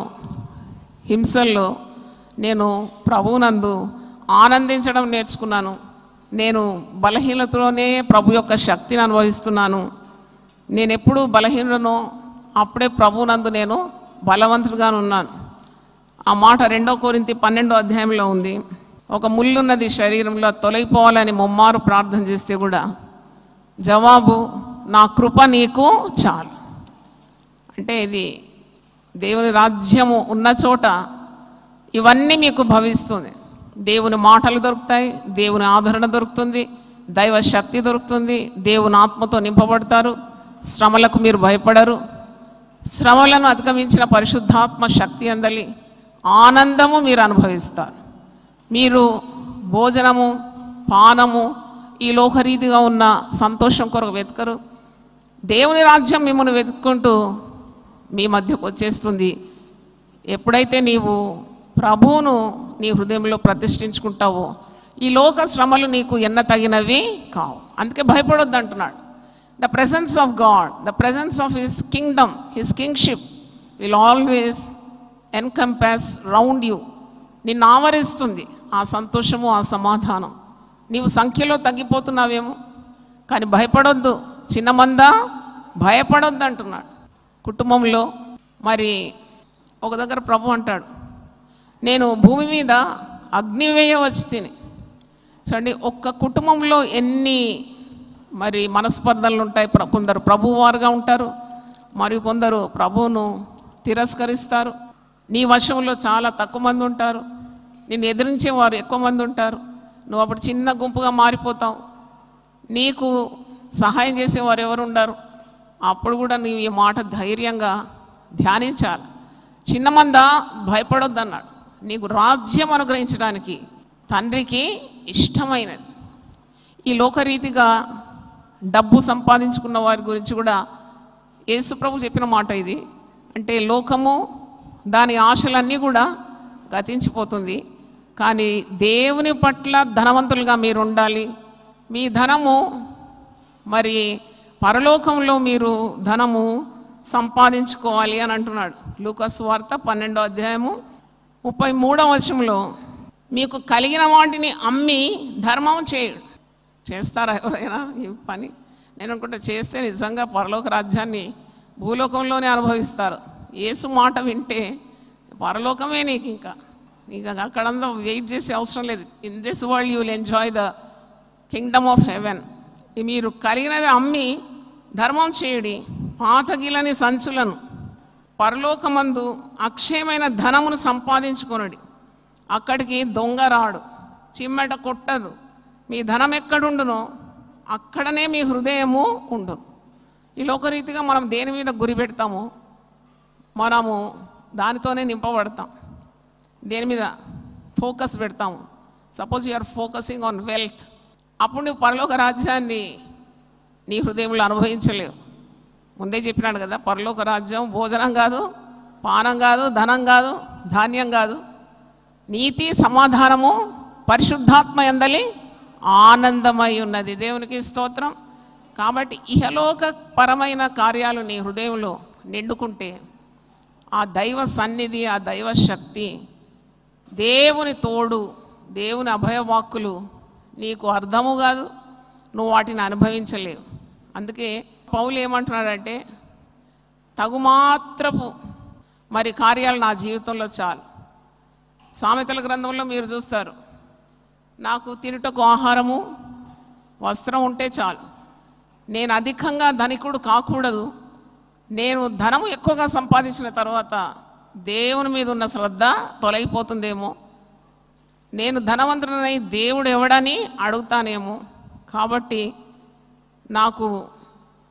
హింసల్లో నేను ప్రభువునందు ఆనందించడం నేర్చుకున్నాను నేను బలహీనతలోనే ప్రభు యొక్క శక్తిని అనుభవిస్తున్నాను నేను ఎప్పుడు బలహీననో అప్పుడే ప్రభువునందు నేను బలవంతుడుగా ఉన్నాను ఆ మాట రెండో కోరింతి పన్నెండో అధ్యాయంలో ఉంది ఒక ముళ్ళున్నది శరీరంలో తొలగిపోవాలని ముమ్మారు ప్రార్థన చేస్తే కూడా జవాబు నా కృప నీకు చాలు అంటే ఇది దేవుని రాజ్యము ఉన్న చోట ఇవన్నీ మీకు భవిస్తుంది దేవుని మాటలు దొరుకుతాయి దేవుని ఆదరణ దొరుకుతుంది దైవ శక్తి దొరుకుతుంది దేవుని ఆత్మతో నింపబడతారు శ్రమలకు మీరు భయపడరు శ్రమలను అధిగమించిన పరిశుద్ధాత్మ శక్తి అందలి ఆనందము మీరు అనుభవిస్తారు మీరు భోజనము పానము ఈ లోకరీతిగా ఉన్న సంతోషం కొరకు వెతకరు దేవుని రాజ్యం మిమ్మల్ని వెతుక్కుంటూ మీ మధ్యకు వచ్చేస్తుంది ఎప్పుడైతే నీవు ప్రభువును నీ హృదయంలో ప్రతిష్ఠించుకుంటావో ఈ లోక శ్రమలు నీకు ఎన్న తగినవి కావు అందుకే భయపడొద్దు అంటున్నాడు the presence of God the presence of his kingdom his kingship will always encompass round you నిన్ను ఆవరిస్తుంది ఆ సంతోషము ఆ సమాధానం నీవు సంఖ్యలో తగ్గిపోతున్నావేమో కానీ భయపడొద్దు చిన్న మంద భయపడొద్దు అంటున్నాడు కుటుంబంలో మరి ఒక దగ్గర ప్రభు అంటాడు నేను భూమి మీద అగ్ని వేయవచ్చు తిని చూడండి ఒక్క కుటుంబంలో ఎన్ని మరి మనస్పర్ధలు ఉంటాయి ప్ర- కొందరు ప్రభువారుగా ఉంటారు మరియు కొందరు ప్రభువును తిరస్కరిస్తారు నీ వశంలో చాలా తక్కువ మంది ఉంటారు నిన్ను ఎదిరించే వారు ఎక్కువ మంది ఉంటారు నువ్వు అప్పుడు చిన్న గుంపుగా మారిపోతావు నీకు సహాయం చేసేవారు ఎవరు ఉండరు అప్పుడు కూడా నీవు ఈ మాట ధైర్యంగా ధ్యానించాలి చిన్న మంద భయపడొద్దన్నాడు నీకు రాజ్యం అనుగ్రహించడానికి తండ్రికి ఇష్టమైనది ఈ లోకరీతిగా డబ్బు సంపాదించుకున్న వారి గురించి కూడా యేసుప్రభు చెప్పిన మాట ఇది అంటే లోకము దాని ఆశలన్నీ కూడా గతించిపోతుంది కానీ దేవుని పట్ల ధనవంతులుగా మీరు ఉండాలి మీ ధనము మరి పరలోకంలో మీరు ధనము సంపాదించుకోవాలి అని అంటున్నాడు లూకస్ వార్త పన్నెండో అధ్యాయము ముప్పై మూడవ వచనంలో మీకు కలిగిన వాటిని అమ్మి ధర్మం చేయడు చేస్తారా ఎవరైనా ఈ పని నేను అనుకుంటే చేస్తే నిజంగా పరలోక రాజ్యాన్ని భూలోకంలోనే అనుభవిస్తారు యేసు మాట వింటే పరలోకమే నీకు ఇంకా ఇంకా అక్కడంతా వెయిట్ చేసే అవసరం లేదు in this world you will enjoy the kingdom of heaven మీరు కలిగినది అమ్మి ధర్మం చేయుడి పాతగిలని సంచులను పరలోకమందు అక్షయమైన ధనమును సంపాదించుకొనుడి అక్కడికి దొంగ రాడు చిమ్మెట కొట్టదు మీ ధనం ఎక్కడుండునో అక్కడనే మీ హృదయము ఉండును ఈ లోకరీతిగా మనం దేని మీద గురి పెడతామో మనము దానితోనే నింపబడతాం దేని మీద ఫోకస్ పెడతాము suppose you are focusing on wealth అప్పుడు నువ్వు పరలోక రాజ్యాన్ని నీ హృదయంలో అనుభవించలేవు ముందే చెప్పినాడు కదా పరలోక రాజ్యం భోజనం కాదు పానం కాదు ధనం కాదు ధాన్యం కాదు నీతి సమాధానము పరిశుద్ధాత్మ ఎందలి ఆనందమై ఉన్నది దేవునికి స్తోత్రం కాబట్టి ఇహలోక పరమైన కార్యాలు నీ హృదయంలో నిండుకుంటే ఆ దైవ సన్నిధి ఆ దైవ శక్తి దేవుని తోడు దేవుని అభయవాక్కులు నీకు అర్థము కాదు నువ్వు వాటిని అనుభవించలేవు అందుకే పౌలు ఏమంటున్నాడంటే తగుమాత్రపు మరి కార్యాలు నా జీవితంలో చాలు సామెతల గ్రంథంలో మీరు చూస్తారు నాకు తినుటకు ఆహారము వస్త్రం ఉంటే చాలు నేను అధికంగా ధనికుడు కాకూడదు నేను ధనము ఎక్కువగా సంపాదించిన తర్వాత దేవుని మీద ఉన్న శ్రద్ధ తొలగిపోతుందేమో నేను ధనవంతుడనై దేవుడు ఎవడని అడుగుతానేమో కాబట్టి నాకు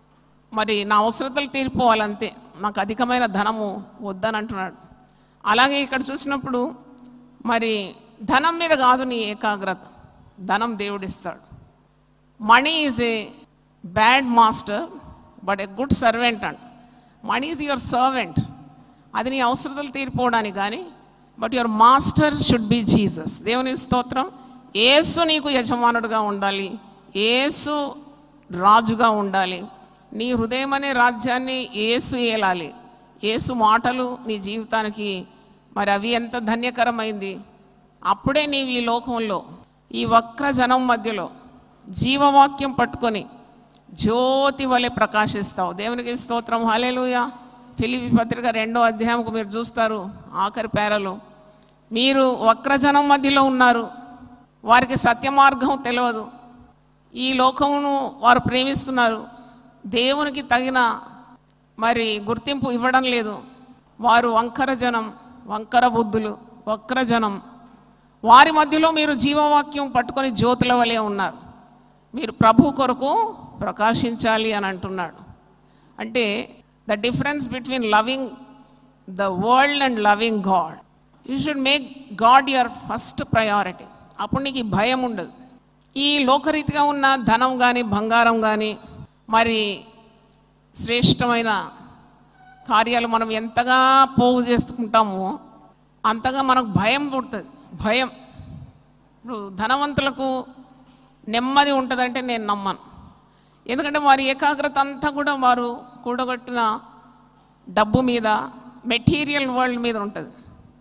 మరి నా అవసరతలు తీరిపోవాలంతే నాకు అధికమైన ధనము వద్దని అంటున్నాడు అలాగే ఇక్కడ చూసినప్పుడు మరి ధనం మీద కాదు నీ ఏకాగ్రత ధనం దేవుడిస్తాడు money is a bad master but a good servant అంట మనీ ఈజ్ యువర్ సర్వెంట్ అది నీ అవసరతలు తీరిపోవడానికి కానీ but your master should be Jesus దేవుని స్తోత్రం ఏసు నీకు యజమానుడుగా ఉండాలి ఏసు రాజుగా ఉండాలి నీ హృదయం అనే రాజ్యాన్ని ఏసు ఏలాలి ఏసు మాటలు నీ జీవితానికి మరి అవి ఎంత ధన్యకరమైంది అప్పుడే నీవు ఈ లోకంలో ఈ వక్ర జనం మధ్యలో జీవవాక్యం పట్టుకొని జ్యోతి వలె ప్రకాశిస్తావు దేవునికి స్తోత్రం హలేలుయ ఫిలిపి పత్రిక రెండో అధ్యాయంకు మీరు చూస్తారు ఆఖరి పేరలో మీరు వక్రజనం మధ్యలో ఉన్నారు వారికి సత్య మార్గం తెలియదు ఈ లోకమును వారు ప్రేమిస్తున్నారు దేవునికి తగిన మరి గుర్తింపు ఇవ్వడం లేదు వారు వంకర జనం వంకర బుద్ధులు వక్ర జనం వారి మధ్యలో మీరు జీవవాక్యం పట్టుకొని జ్యోతుల వలె ఉన్నారు మీరు ప్రభు కొరకు ప్రకాశించాలి అని అంటున్నాడు అంటే the difference between loving the world and loving God you should make God your first priority అప్పుడు నీకు ఈ భయం ఉండదు ఈ లోకరీతిగా ఉన్న ధనం కానీ బంగారం కానీ మరి శ్రేష్టమైన కార్యాలు మనం ఎంతగా పోగు చేసుకుంటామో అంతగా మనకు భయం పుడుతుంది భయం ఇప్పుడు ధనవంతులకు నెమ్మది ఉంటుందంటే నేను నమ్మను ఎందుకంటే వారి ఏకాగ్రత అంతా కూడా వారు కూడగొట్టిన డబ్బు మీద మెటీరియల్ వరల్డ్ మీద ఉంటుంది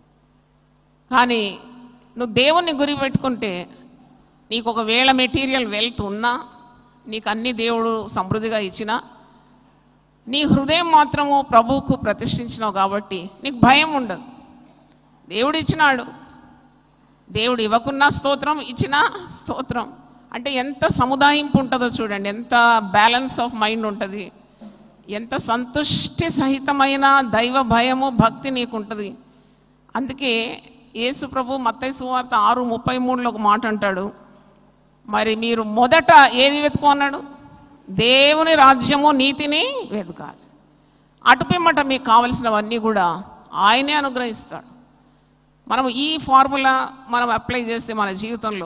కానీ నువ్వు దేవుణ్ణి గురి పెట్టుకుంటే నీకు ఒకవేళ మెటీరియల్ వెల్త్ ఉన్నా నీకు అన్ని దేవుడు సమృద్ధిగా ఇచ్చినా నీ హృదయం మాత్రము ప్రభువుకు ప్రతిష్ఠించినావు కాబట్టి నీకు భయం ఉండదు దేవుడు ఇచ్చినాడు దేవుడు ఇవ్వకున్నా స్తోత్రం ఇచ్చినా స్తోత్రం అంటే ఎంత సముదాయింపు ఉంటుందో చూడండి ఎంత బ్యాలెన్స్ ఆఫ్ మైండ్ ఉంటుంది ఎంత సంతుష్టి సహితమైన దైవ భయము భక్తి నీకు ఉంటుంది అందుకే యేసు ప్రభు మత్తయి సువార్త ఆరు ముప్పై మూడులో ఒక మాట అంటాడు మరి మీరు మొదట ఏది వెతుకున్నాడు దేవుని రాజ్యము నీతిని వెతకాలి అటుపిమ్మట మీకు కావలసినవన్నీ కూడా ఆయనే అనుగ్రహిస్తాడు మనం ఈ ఫార్ములా మనం అప్లై చేస్తే మన జీవితంలో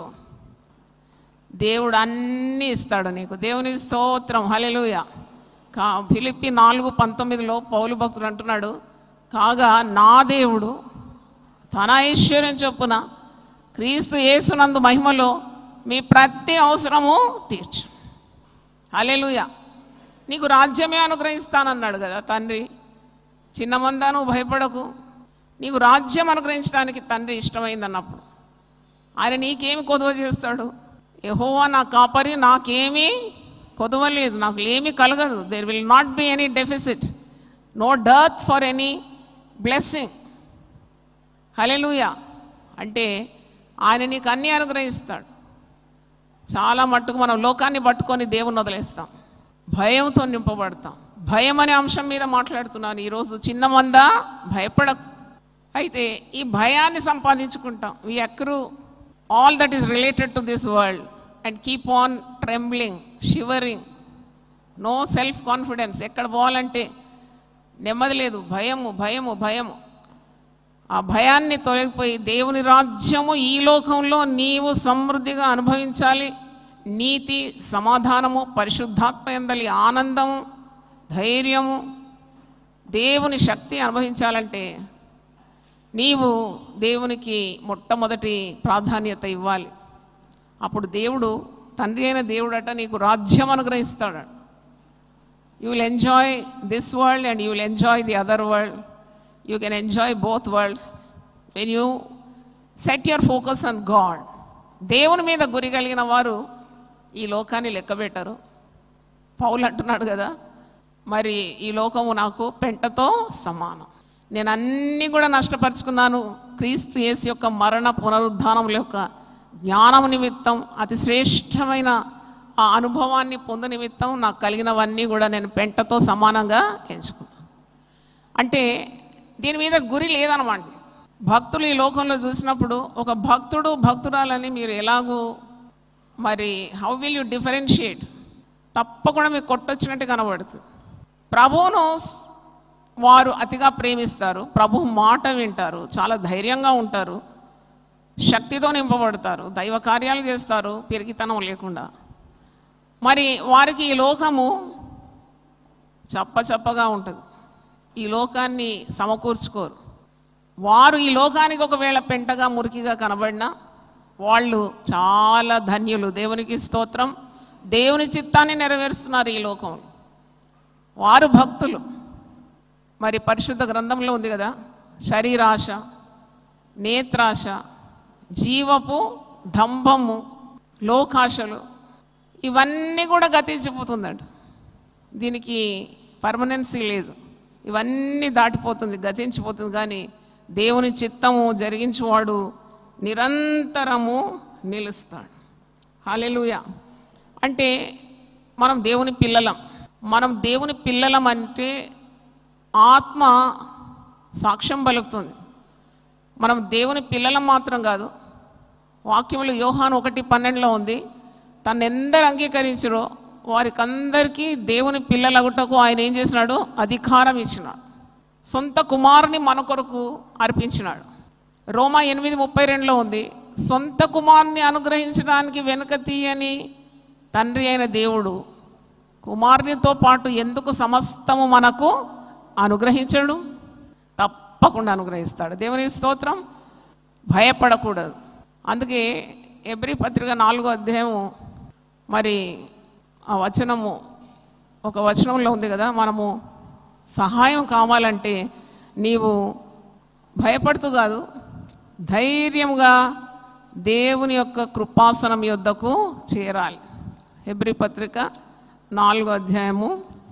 దేవుడు అన్నీ ఇస్తాడు నీకు దేవుని స్తోత్రం హలెలుయ కా ఫిలిప్పి నాలుగు పంతొమ్మిదిలో పౌలు భక్తుడు అంటున్నాడు కాగా నా దేవుడు తన ఐశ్వర్యం చొప్పున క్రీస్తు యేసునందు మహిమలో మీ ప్రతి అవసరము తీర్చు హలెలుయ నీకు రాజ్యమే అనుగ్రహిస్తానన్నాడు కదా తండ్రి చిన్న మందా నువ్వు భయపడకు నీకు రాజ్యం అనుగ్రహించడానికి తండ్రి ఇష్టమైంది అన్నప్పుడు ఆయన నీకేమి కొదువ చేస్తాడు యెహోవా నా కాపరి నాకేమీ కొదవలేదు నాకు ఏమీ కలగదు there will not be any deficit no dearth for any blessing hallelujah అంటే ఆయన నీకు అన్నీ అనుగ్రహిస్తాడు చాలా మట్టుకు మనం లోకాన్ని పట్టుకొని దేవుని వదిలేస్తాం భయంతో నింపబడతాం భయం అనే అంశం మీద మాట్లాడుతున్నాను ఈరోజు చిన్న మందా భయపడకు అయితే ఈ భయాన్ని సంపాదించుకుంటాం we accrue all that is related to this world and keep on trembling shivering no self confidence ఎక్కడ పోవాలంటే నెమ్మది లేదు భయము భయము భయము ఆ భయాన్ని తొలగిపోయి దేవుని రాజ్యము ఈ లోకంలో నీవు సమృద్ధిగా అనుభవించాలి నీతి సమాధానము పరిశుద్ధాత్మ ఎందలి ఆనందము ధైర్యము దేవుని శక్తి అనుభవించాలంటే నీవు దేవునికి మొట్టమొదటి ప్రాధాన్యత ఇవ్వాలి అప్పుడు దేవుడు తండ్రి అయిన దేవుడట నీకు రాజ్యం అనుగ్రహిస్తాడు you will enjoy this world and you will enjoy the other world you can enjoy both worlds when you set your focus on God దేవుని మీద గురి కలిగిన వారు ఈ లోకాన్ని లెక్కబెట్టరు పౌలు అంటున్నాడు కదా మరి ఈ లోకము నాకు పెంటతో సమానం నేను అన్నీ కూడా నష్టపరుచుకున్నాను క్రీస్తు యేసు యొక్క మరణ పునరుద్ధానముల యొక్క జ్ఞానం నిమిత్తం అతి శ్రేష్టమైన ఆ అనుభవాన్ని పొందు నిమిత్తం నాకు కలిగినవన్నీ కూడా నేను పెంటతో సమానంగా ఎంచుకున్నాను అంటే దీని మీద గురి లేదనమాట భక్తులు ఈ లోకంలో చూసినప్పుడు ఒక భక్తుడు భక్తురాలని మీరు ఎలాగూ మరి హౌ విల్ యూ డిఫరెన్షియేట్ తప్పకుండా మీకు కొట్టొచ్చినట్టు కనబడుతుంది ప్రభువును స్- వారు అతిగా ప్రేమిస్తారు ప్రభు మాట వింటారు చాలా ధైర్యంగా ఉంటారు శక్తితో నింపబడతారు దైవ కార్యాలు చేస్తారు పెరిగితనం లేకుండా మరి వారికి ఈ లోకము చప్ప చప్పగా ఉంటుంది ఈ లోకాన్ని సమకూర్చుకోరు వారు ఈ లోకానికి ఒకవేళ పెంటగా మురికిగా కనబడినా వాళ్ళు చాలా ధన్యులు దేవునికి స్తోత్రం దేవుని చిత్తాన్ని నెరవేరుస్తున్నారు ఈ లోకంలో వారు భక్తులు మరి పరిశుద్ధ గ్రంథంలో ఉంది కదా శరీరాశ నేత్రాశ జీవపు డంభము లోకాశలు ఇవన్నీ కూడా గతించిపోతుందండి దీనికి పర్మనెన్సీ లేదు ఇవన్నీ దాటిపోతుంది గతించిపోతుంది కానీ దేవుని చిత్తము జరిగించువాడు నిరంతరము నిలుస్తాడు హాలెలుయ అంటే మనం దేవుని పిల్లలం మనం దేవుని పిల్లలం అంటే ఆత్మ సాక్ష్యం పలుకుతుంది మనం దేవుని పిల్లలం మాత్రం కాదు వాక్యములు యోహాను ఒకటి పన్నెండులో ఉంది తను ఎందరు అంగీకరించరో వారికి అందరికీ దేవుని పిల్లలగుటకు ఆయన ఏం చేసినాడు అధికారం ఇచ్చినాడు సొంత కుమారుని మన కొరకు అర్పించినాడు రోమా ఎనిమిది ముప్పై రెండులో ఉంది సొంత కుమారుని అనుగ్రహించడానికి వెనుక తీయని తండ్రి అయిన దేవుడు కుమారునితో పాటు ఎందుకు సమస్తము మనకు అనుగ్రహించడు తప్పకుండా అనుగ్రహిస్తాడు దేవుని స్తోత్రం భయపడకూడదు అందుకే ఎబ్రి పత్రిక నాలుగో అధ్యాయము మరి ఆ వచనము ఒక వచనంలో ఉంది కదా మనము సహాయం కావాలంటే నీవు భయపడుతూ కాదు ధైర్యంగా దేవుని యొక్క కృపాసనం యొద్దకు చేరాలి ఎబ్రి పత్రిక నాలుగో అధ్యాయము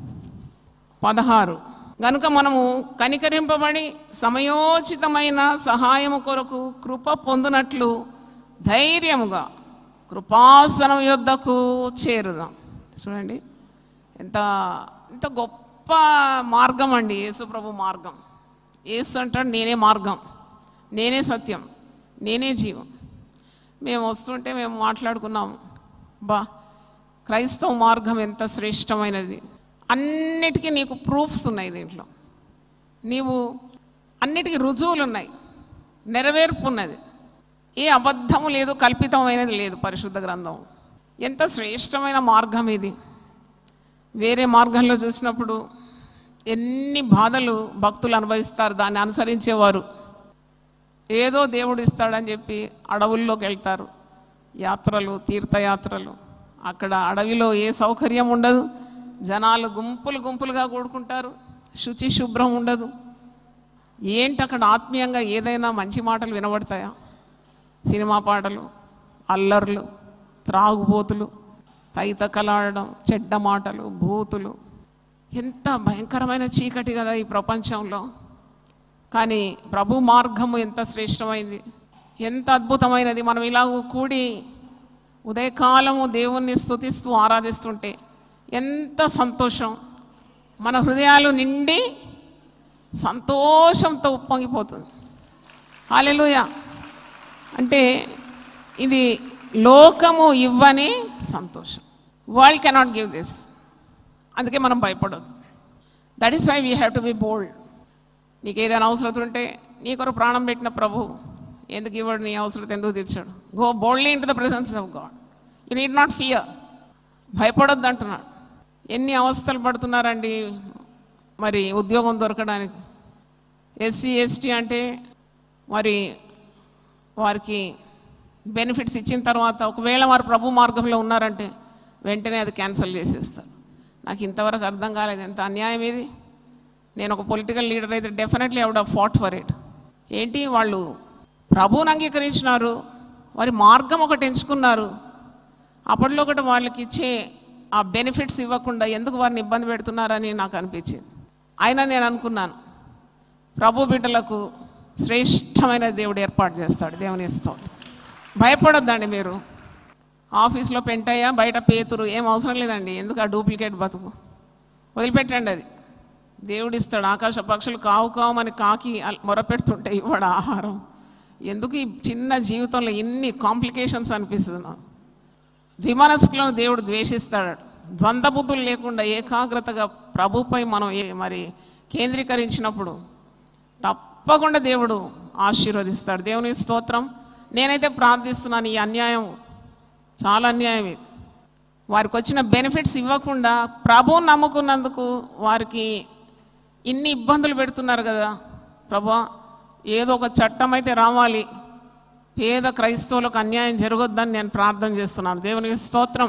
పదహారు గనుక మనము కనికరింపబడి సమయోచితమైన సహాయము కొరకు కృప పొందునట్లు ధైర్యముగా కృపాసనం యొద్దకు చేరుదాం చూడండి ఎంత ఎంత గొప్ప మార్గం అండి యేసుప్రభు మార్గం యేసు అంటాడు నేనే మార్గం నేనే సత్యం నేనే జీవం మేము వస్తుంటే మేము మాట్లాడుకున్నాము బా క్రైస్తవ మార్గం ఎంత శ్రేష్టమైనది అన్నిటికీ నీకు ప్రూఫ్స్ ఉన్నాయి దీంట్లో నీవు అన్నిటికీ రుజువులు ఉన్నాయి నెరవేర్పు ఉన్నది ఏ అబద్ధము లేదు కల్పితమైనది లేదు పరిశుద్ధ గ్రంథం ఎంత శ్రేష్టమైన మార్గం ఇది వేరే మార్గంలో చూసినప్పుడు ఎన్ని బాధలు భక్తులు అనుభవిస్తారు దాన్ని అనుసరించేవారు ఏదో దేవుడు ఇస్తాడని చెప్పి అడవుల్లోకి వెళ్తారు యాత్రలు తీర్థయాత్రలు అక్కడ అడవిలో ఏ సౌకర్యం ఉండదు జనాలు గుంపులు గుంపులుగా కూడుకుంటారు శుచి శుభ్రం ఉండదు ఏంటి అక్కడ ఆత్మీయంగా ఏదైనా మంచి మాటలు వినబడతాయా సినిమా పాటలు అల్లర్లు త్రాగుబోతులు తైతకలాడడం చెడ్డ మాటలు భూతులు ఎంత భయంకరమైన చీకటి కదా ఈ ప్రపంచంలో కానీ ప్రభు మార్గము ఎంత శ్రేష్టమైంది ఎంత అద్భుతమైనది మనం ఇలా కూడి ఉదయకాలము దేవుణ్ణి స్తుతిస్తూ ఆరాధిస్తుంటే ఎంత సంతోషం మన హృదయాలు నిండి సంతోషంతో ఉప్పొంగిపోతుంది హాలెలూయ అంటే ఇది లోకము ఇవ్వని సంతోషం వరల్డ్ కెనాట్ గివ్ దిస్ అందుకే మనం భయపడదు that is why we have to be bold నీకు ఏదైనా అవసరం ఉంటే నీ కొరకు ప్రాణం పెట్టిన ప్రభు ఎందుకు ఇవ్వడు నీ అవసరం ఎందుకు తీర్చాడు go boldly into the presence of God you need not fear భయపడొద్దు అంటున్నాడు ఎన్ని అవస్థలు పడుతున్నారండి మరి ఉద్యోగం దొరకడానికి ఎస్సీ ఎస్టీ అంటే మరి వారికి బెనిఫిట్స్ ఇచ్చిన తర్వాత ఒకవేళ వారు ప్రభు మార్గంలో ఉన్నారంటే వెంటనే అది క్యాన్సిల్ చేసేస్తారు నాకు ఇంతవరకు అర్థం కాలేదు ఎంత అన్యాయం ఇది నేను ఒక పొలిటికల్ లీడర్ అయితే definitely I would fought for it ఏంటి వాళ్ళు ప్రభువుని అంగీకరించినారు వారి మార్గం ఒకటి ఎంచుకున్నారు అప్పట్లో ఒకటి వాళ్ళకి ఇచ్చే ఆ బెనిఫిట్స్ ఇవ్వకుండా ఎందుకు వారిని ఇబ్బంది పెడుతున్నారని నాకు అనిపించింది అయినా నేను అనుకున్నాను ప్రభు బిడ్డలకు శ్రేష్టమైన దేవుడు ఏర్పాటు చేస్తాడు దేవుని ఇస్తాడు భయపడొద్దండి మీరు ఆఫీస్లో పెంటయ్యా బయట పేతురు ఏం అవసరం లేదండి ఎందుకు ఆ డూప్లికేట్ బతుకు వదిలిపెట్టండి అది దేవుడు ఇస్తాడు ఆకాశ పక్షులు కావు కావమని కాకి అల్- మొరపెడుతుంటే ఇవ్వడు ఆహారం ఎందుకు ఈ చిన్న జీవితంలో ఇన్ని కాంప్లికేషన్స్ అనిపిస్తుంది నాకు ద్విమనస్కులను దేవుడు ద్వేషిస్తాడు ద్వంద్వబుద్ధులు లేకుండా ఏకాగ్రతగా ప్రభుపై మనం ఏ- మరి కేంద్రీకరించినప్పుడు తప్పకుండా దేవుడు ఆశీర్వదిస్తాడు దేవుని స్తోత్రం నేనైతే ప్రార్థిస్తున్నాను ఈ అన్యాయం చాలా అన్యాయం ఇది వారికి వచ్చిన బెనిఫిట్స్ ఇవ్వకుండా ప్రభు నమ్ముకున్నందుకు వారికి ఇన్ని ఇబ్బందులు పెడుతున్నారు కదా ప్రభా ఏదో ఒక చట్టం అయితే రావాలి పేద క్రైస్తవులకు అన్యాయం జరగొద్దని నేను ప్రార్థన చేస్తున్నాను దేవునికి స్తోత్రం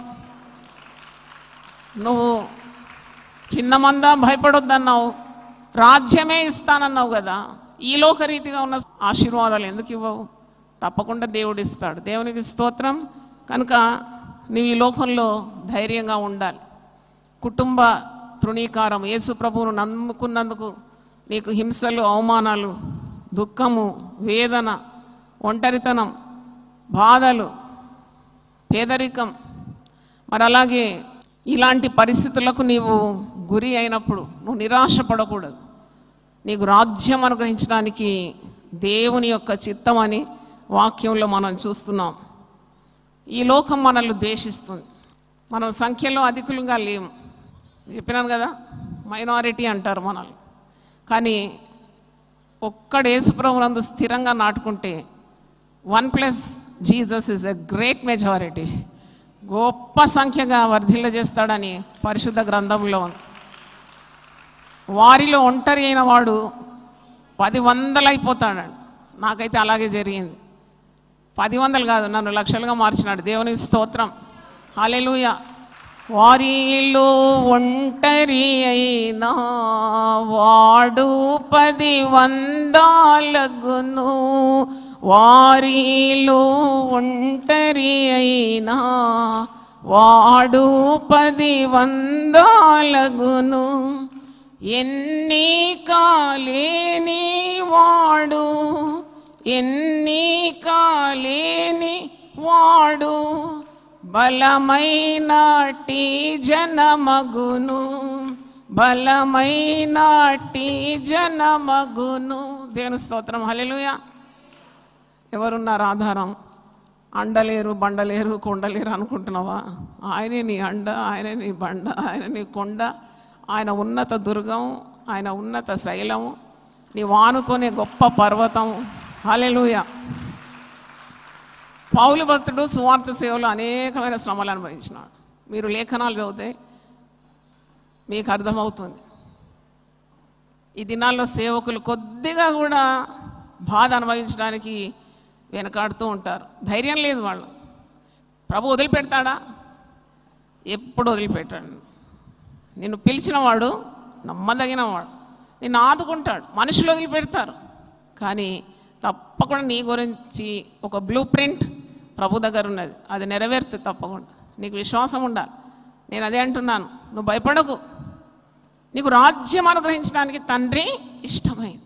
నువ్వు చిన్న మంద భయపడొద్దన్నావు రాజ్యమే ఇస్తానన్నావు కదా ఈ లోకరీతిగా ఉన్న ఆశీర్వాదాలు ఎందుకు ఇవ్వవు తప్పకుండా దేవుడు ఇస్తాడు దేవునికి స్తోత్రం కనుక నీవు ఈ లోకంలో ధైర్యంగా ఉండాలి కుటుంబ తృణీకారం యేసు ప్రభువును నమ్ముకున్నందుకు నీకు హింసలు అవమానాలు దుఃఖము వేదన ఒంటరితనం బాధలు పేదరికం మరి అలాగే ఇలాంటి పరిస్థితులకు నీవు గురి అయినప్పుడు నువ్వు నిరాశపడకూడదు నీకు రాజ్యం అనుగ్రహించడానికి దేవుని యొక్క చిత్తం అని వాక్యంలో మనం చూస్తున్నాం ఈ లోకం మనల్ని ద్వేషిస్తుంది మనం సంఖ్యలో అధికులుగా లేము చెప్పినాను కదా మైనారిటీ అంటారు మనల్ని కానీ ఒక్కడు యేసుప్రభునందు స్థిరంగా నాటుకుంటే one plus Jesus is a great majority గొప్ప సంఖ్యగా వర్ధిల్ల చేస్తాడని పరిశుద్ధ గ్రంథంలో ఉంది వారిలో ఒంటరి అయిన వాడు పది వందలు అయిపోతాడండి నాకైతే అలాగే జరిగింది పది వందలు కాదు నన్ను లక్షలుగా మార్చినాడు దేవుని స్తోత్రం హాలెలూయ వారిలో ఒంటరి అయినా వాడు పది వందాలగును వారిలో ఒంటరి అయినా వాడు పది వందాలగును ఎన్ని కాలేని వాడు ఎన్ని కాలేని వాడు బలమైనటి జనమగును బలమైనటి జనమగును దేవుని స్తోత్రం హల్లెలూయా ఎవరున్నారు ఆధారం అండలేరు బండలేరు కొండలేరు అనుకుంటున్నావా ఆయనే నీ అండ ఆయనే నీ బండ ఆయన నీ కొండ ఆయన ఉన్నత దుర్గం ఆయన ఉన్నత శైలము నీ వానుకునే గొప్ప పర్వతం హాలెలూయ పౌలు భక్తుడు సువార్త సేవలో అనేకమైన శ్రమలు అనుభవించినాడు మీరు లేఖనాలు చదివితే మీకు అర్థమవుతుంది ఈ దినాల్లో సేవకులు కొద్దిగా కూడా బాధ అనుభవించడానికి వెనకాడుతూ ఉంటారు ధైర్యం లేదు వాళ్ళు ప్రభు వదిలిపెడతాడా ఎప్పుడు వదిలిపెట్టాడు నిన్ను పిలిచినవాడు నమ్మదగినవాడు నిన్ను ఆదుకుంటాడు మనుషులు వదిలిపెడతారు కానీ తప్పకుండా నీ గురించి ఒక బ్లూ ప్రింట్ ప్రభు దగ్గర ఉన్నది అది నెరవేరుతుంది తప్పకుండా నీకు విశ్వాసం ఉండాలి నేను అదే అంటున్నాను నువ్వు భయపడకు నీకు రాజ్యం అనుగ్రహించడానికి తండ్రి ఇష్టమైంది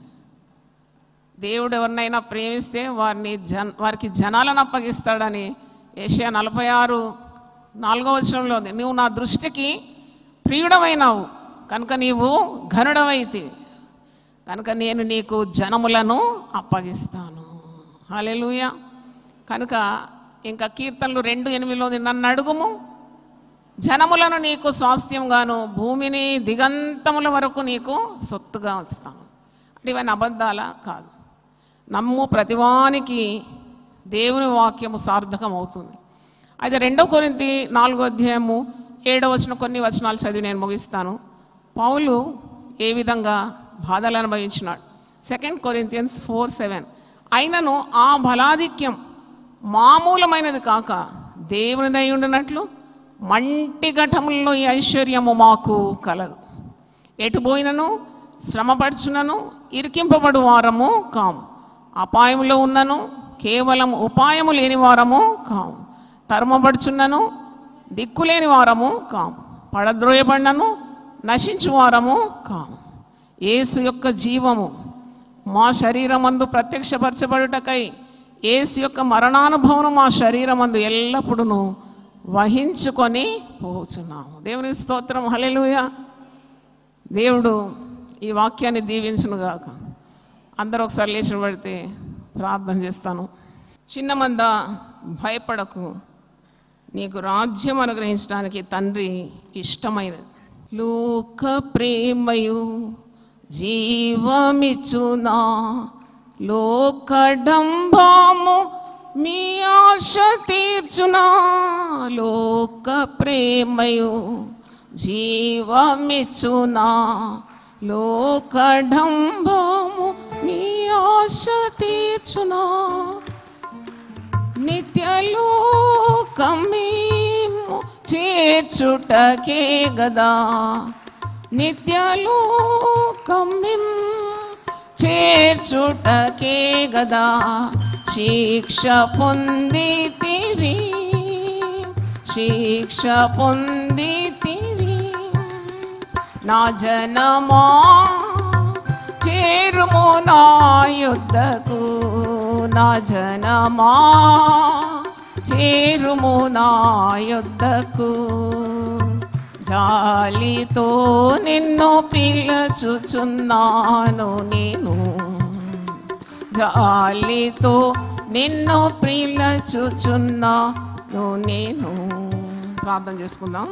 దేవుడు ఎవరినైనా ప్రేమిస్తే వారిని జన్ వారికి జనాలను అప్పగిస్తాడని ఏషియా నలభై ఆరు నాలుగో వచనంలో ఉంది నువ్వు నా దృష్టికి ప్రియుడమైనావు కనుక నీవు ఘనుడవైతివి కనుక నేను నీకు జనములను అప్పగిస్తాను హల్లెలూయ కనుక ఇంకా కీర్తనలు రెండు ఎనిమిదిలో ఉంది, నన్ను అడుగుము జనములను నీకు స్వాస్థ్యంగాను భూమిని దిగంతముల వరకు నీకు సొత్తుగా ఉంచుతాను అంటే ఇవన్నీ అబద్ధాలా కాదు నమ్ము ప్రతివానికి దేవుని వాక్యము సార్థకం అవుతుంది అయితే రెండో కొరింతి నాలుగో అధ్యాయము ఏడో వచ్చిన కొన్ని వచనాలు చదివి నేను ముగిస్తాను పౌలు ఏ విధంగా బాధలు అనుభవించినాడు సెకండ్ కొరింతియన్స్ ఫోర్ సెవెన్ అయినను ఆ బలాధిక్యం మామూలమైనది కాక దేవునిదై ఉండినట్లు మంటి ఘటములలో ఈ ఐశ్వర్యము మాకు కలదు ఎటు పోయినను శ్రమపడుచునను ఇరికింపబడు వారము కాము అపాయములో ఉన్నను కేవలం ఉపాయము లేని వారము కాము తరుమబడుచున్నను దిక్కులేని వారము కాము పడద్రోయబడినను నశించు వారము కాము యేసు యొక్క జీవము మా శరీరమందు ప్రత్యక్షపరచబడుటకై యేసు యొక్క మరణానుభవం మా శరీరమందు ఎల్లప్పుడూ వహించుకొని పోచున్నాము దేవుని స్తోత్రం హల్లెలూయా దేవుడు ఈ వాక్యాన్ని దీవించునుగాక అందరూ ఒకసారి లేచిన పడితే ప్రార్థన చేస్తాను చిన్న మంద భయపడకు నీకు రాజ్యం అనుగ్రహించడానికి తండ్రి ఇష్టమైనది లోక ప్రేమయు జీవమిచ్చునా లోకడంబము మీ ఆశ తీర్చునా లోక ప్రేమయు జీవమిచ్చునా లోకడంబము మీ ఆశ తీర్చునా నిత్యలోకమేము చేర్చుటకే గదా నిత్యలోకమేం చేర్చుటకే గదా శిక్ష పొందితివి శిక్ష పొందితివి నా జనమా చేరుము నా యుద్ధకు నా జనమా చేరుము నా యుద్ధకు జాలితో నిన్ను పిలచుచున్నాను నేను జాలితో నిన్ను పిలచుచున్నాను నేను ప్రార్థన చేసుకుందాం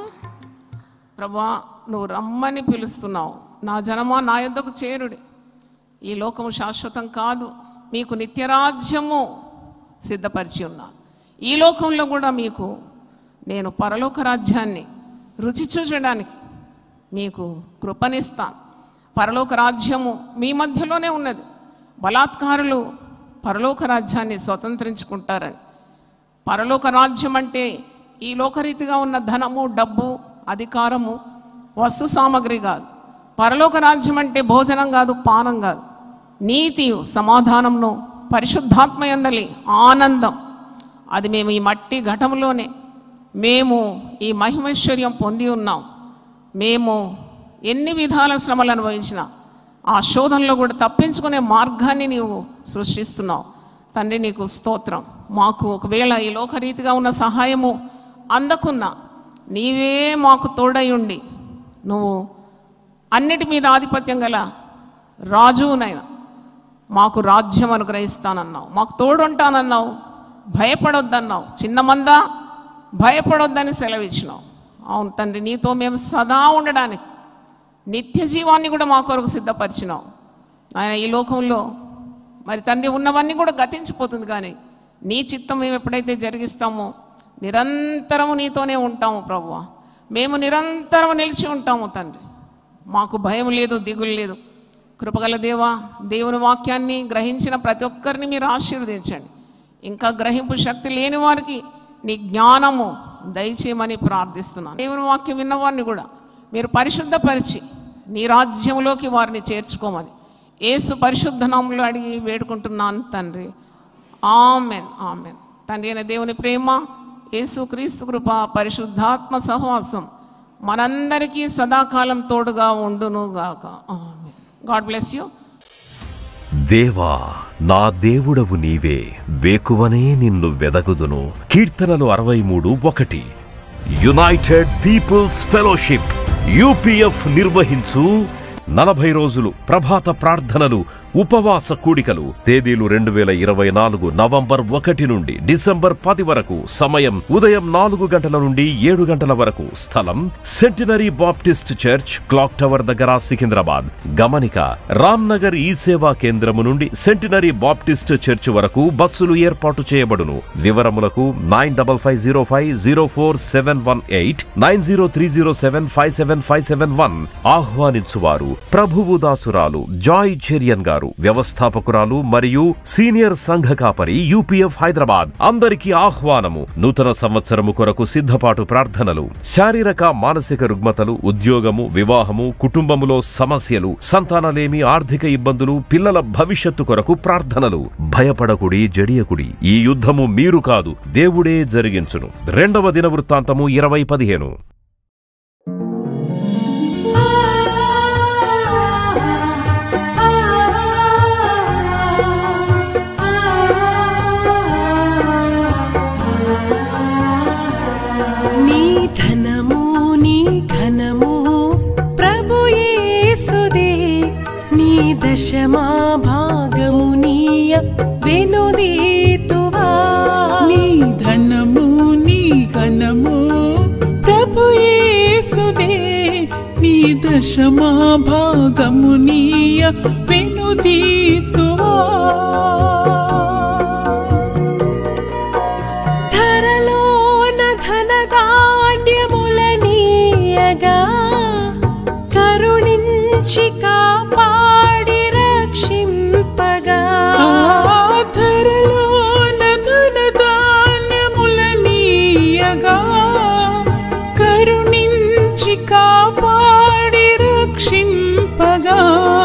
ప్రభా నువ్వు రమ్మని పిలుస్తున్నావు నా జనమా నా యొద్దకు చేరుడి ఈ లోకము శాశ్వతం కాదు మీకు నిత్యరాజ్యము సిద్ధపరిచి ఉన్నా ఈ లోకంలో కూడా మీకు నేను పరలోక రాజ్యాన్ని రుచి చూచడానికి మీకు కృపనిస్తాను పరలోక రాజ్యము మీ మధ్యలోనే ఉన్నది బలాత్కారులు పరలోక రాజ్యాన్ని స్వతంత్రించుకుంటారని పరలోక రాజ్యం అంటే ఈ లోకరీతిగా ఉన్న ధనము డబ్బు అధికారము వస్తు సామగ్రి కాదు పరలోక రాజ్యం అంటే భోజనం కాదు పానం కాదు నీతి సమాధానంను పరిశుద్ధాత్మయందలి ఆనందం అది మేము ఈ మట్టి ఘటంలోనే మేము ఈ మహిమైశ్వర్యం పొంది ఉన్నాం మేము ఎన్ని విధాల శ్రమలు అనుభవించినా ఆ శోధనలో కూడా తప్పించుకునే మార్గాన్ని నీవు సృష్టిస్తున్నావు తండ్రి నీకు స్తోత్రం మాకు ఒకవేళ ఈ లోకరీతిగా ఉన్న సహాయము అందకున్నా నీవే మాకు తోడై ఉండి నువ్వు అన్నిటి మీద ఆధిపత్యం గల రాజునైనా మాకు రాజ్యం అనుగ్రహిస్తానన్నావు మాకు తోడుంటానన్నావు భయపడొద్దన్నావు చిన్న మంద భయపడొద్దని సెలవిచ్చినావు అవును తండ్రి నీతో మేము సదా ఉండడానికి నిత్య జీవాన్ని కూడా మా కొరకు సిద్ధపరిచినావు ఆయన ఈ లోకంలో మరి తండ్రి ఉన్నవన్నీ కూడా గతించిపోతుంది కానీ నీ చిత్తం మేము ఎప్పుడైతే జరిగిస్తామో నిరంతరము నీతోనే ఉంటాము ప్రభువా మేము నిరంతరం నిలిచి ఉంటాము తండ్రి మాకు భయం లేదు దిగులు లేదు కృపగల దేవా దేవుని వాక్యాన్ని గ్రహించిన ప్రతి ఒక్కరిని మీరు ఆశీర్వదించండి ఇంకా గ్రహింపు శక్తి లేని వారికి నీ జ్ఞానము దయచేయమని ప్రార్థిస్తున్నాను దేవుని వాక్యం విన్నవారిని కూడా మీరు పరిశుద్ధపరిచి నీ రాజ్యంలోకి వారిని చేర్చుకోమని ఏసు పరిశుద్ధ నామంలో అడిగి వేడుకుంటున్నాను తండ్రి ఆమెన్ ఆమెన్ తండ్రి అయిన దేవుని ప్రేమ యేసు క్రీస్తు కృప పరిశుద్ధాత్మ సహవాసం మనందరికీ సదాకాలం తోడుగా ఉండునుగాక ఆమెన్ గాడ్ బ్లెస్ యూ దేవా నా దేవుడవు నీవే వేకువనే నిన్ను వెదగుదును కీర్తనలు అరవై మూడు ఒకటి యునైటెడ్ పీపుల్స్ ఫెలోషిప్ యూపీఎఫ్ నిర్వహించు నలభై రోజులు ప్రభాత ప్రార్థనలు ఉపవాస కూడికలు తేదీలు రెండు వేల ఇరవై నాలుగు నవంబర్ ఒకటి నుండి డిసెంబర్ పది వరకు సమయం ఉదయం నాలుగు గంటల నుండి ఏడు గంటల వరకు స్థలం centenary Baptist church clock tower దగ్గర సికింద్రాబాద్ గమనిక రామ్ నగర్ ఈ సేవా కేంద్రము నుండి సెంటినరీ బాప్టిస్ట్ చర్చ్ వరకు బస్సులు ఏర్పాటు చేయబడును వివరములకు nine double five zero five zero four seven one eight nine zero three zero seven five seven five seven one ఆహ్వానించువారు ప్రభువు దాసురాలు జాయ్ చెరియన్ గారు వ్యవస్థాపకురాలు మరియు సీనియర్ సంఘ కాపరి యూపీఎఫ్ హైదరాబాద్ అందరికీ ఆహ్వానము నూతన సంవత్సరము కొరకు సిద్ధపాటు ప్రార్థనలు శారీరక మానసిక రుగ్మతలు ఉద్యోగము వివాహము కుటుంబములో సమస్యలు సంతానలేమి ఆర్థిక ఇబ్బందులు పిల్లల భవిష్యత్తు కొరకు ప్రార్థనలు భయపడకుడి జడియకుడి ఈ యుద్ధము మీరు కాదు దేవుడే జరిగించును రెండవ దిన వృత్తాంతము ఇరవై పదిహేను నీ ధనము నీ ఘనము ప్రభు యేసుదే నీ దశమా భాగము నీయ వెనుదీతువా నీ ధనము నీ ఘనము దశమా భాగమునీయ వెనుదీతువా ధరలోన ధనధాన్యములనీయగా కరుణించి కాపాడి రక్షింపగా ధరలోన ధనధాన్యములనీయగా కరుణించి కాపాడి రక్షింపగా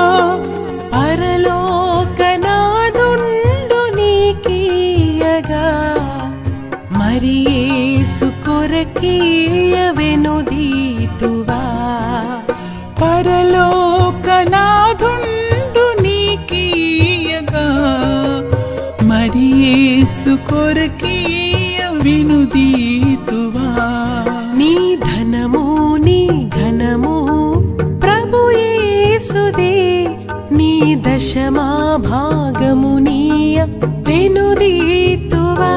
పరలోకనాదుండు నీకీయగా మరి యేసు కొరకీయ వెనుదీతువా పరలోకనాథుండు నీకీయగా మరి యేసు కొరకీయ వినుదీతువా నీ ధనము నీ ఘనము ప్రభు యేసుదే నీ దశమా భాగము నీయ వెనుదీతువా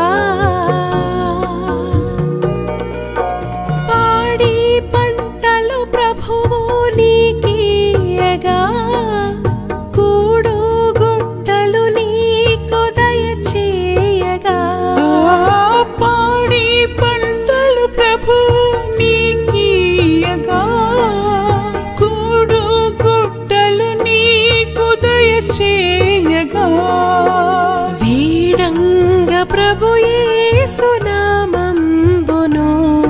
పాడి పంటలు ప్రభువు నీకీయగా కూడు గుట్టలు నీకు దయచేయగా పాడి పంటలు ప్రభు నీకీయగా కూడు గుట్టలు నీకు దయచేయగా వీడంగ ప్రభు యేసునామంబును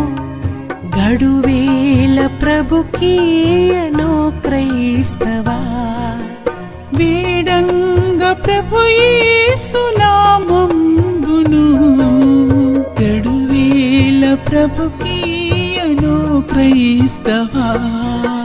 గడువేల ప్రభుకీయను క్రైస్తవా వేడంగ ప్రభు యేసునామంబును గడువేల ప్రభుకీయను క్రైస్తవా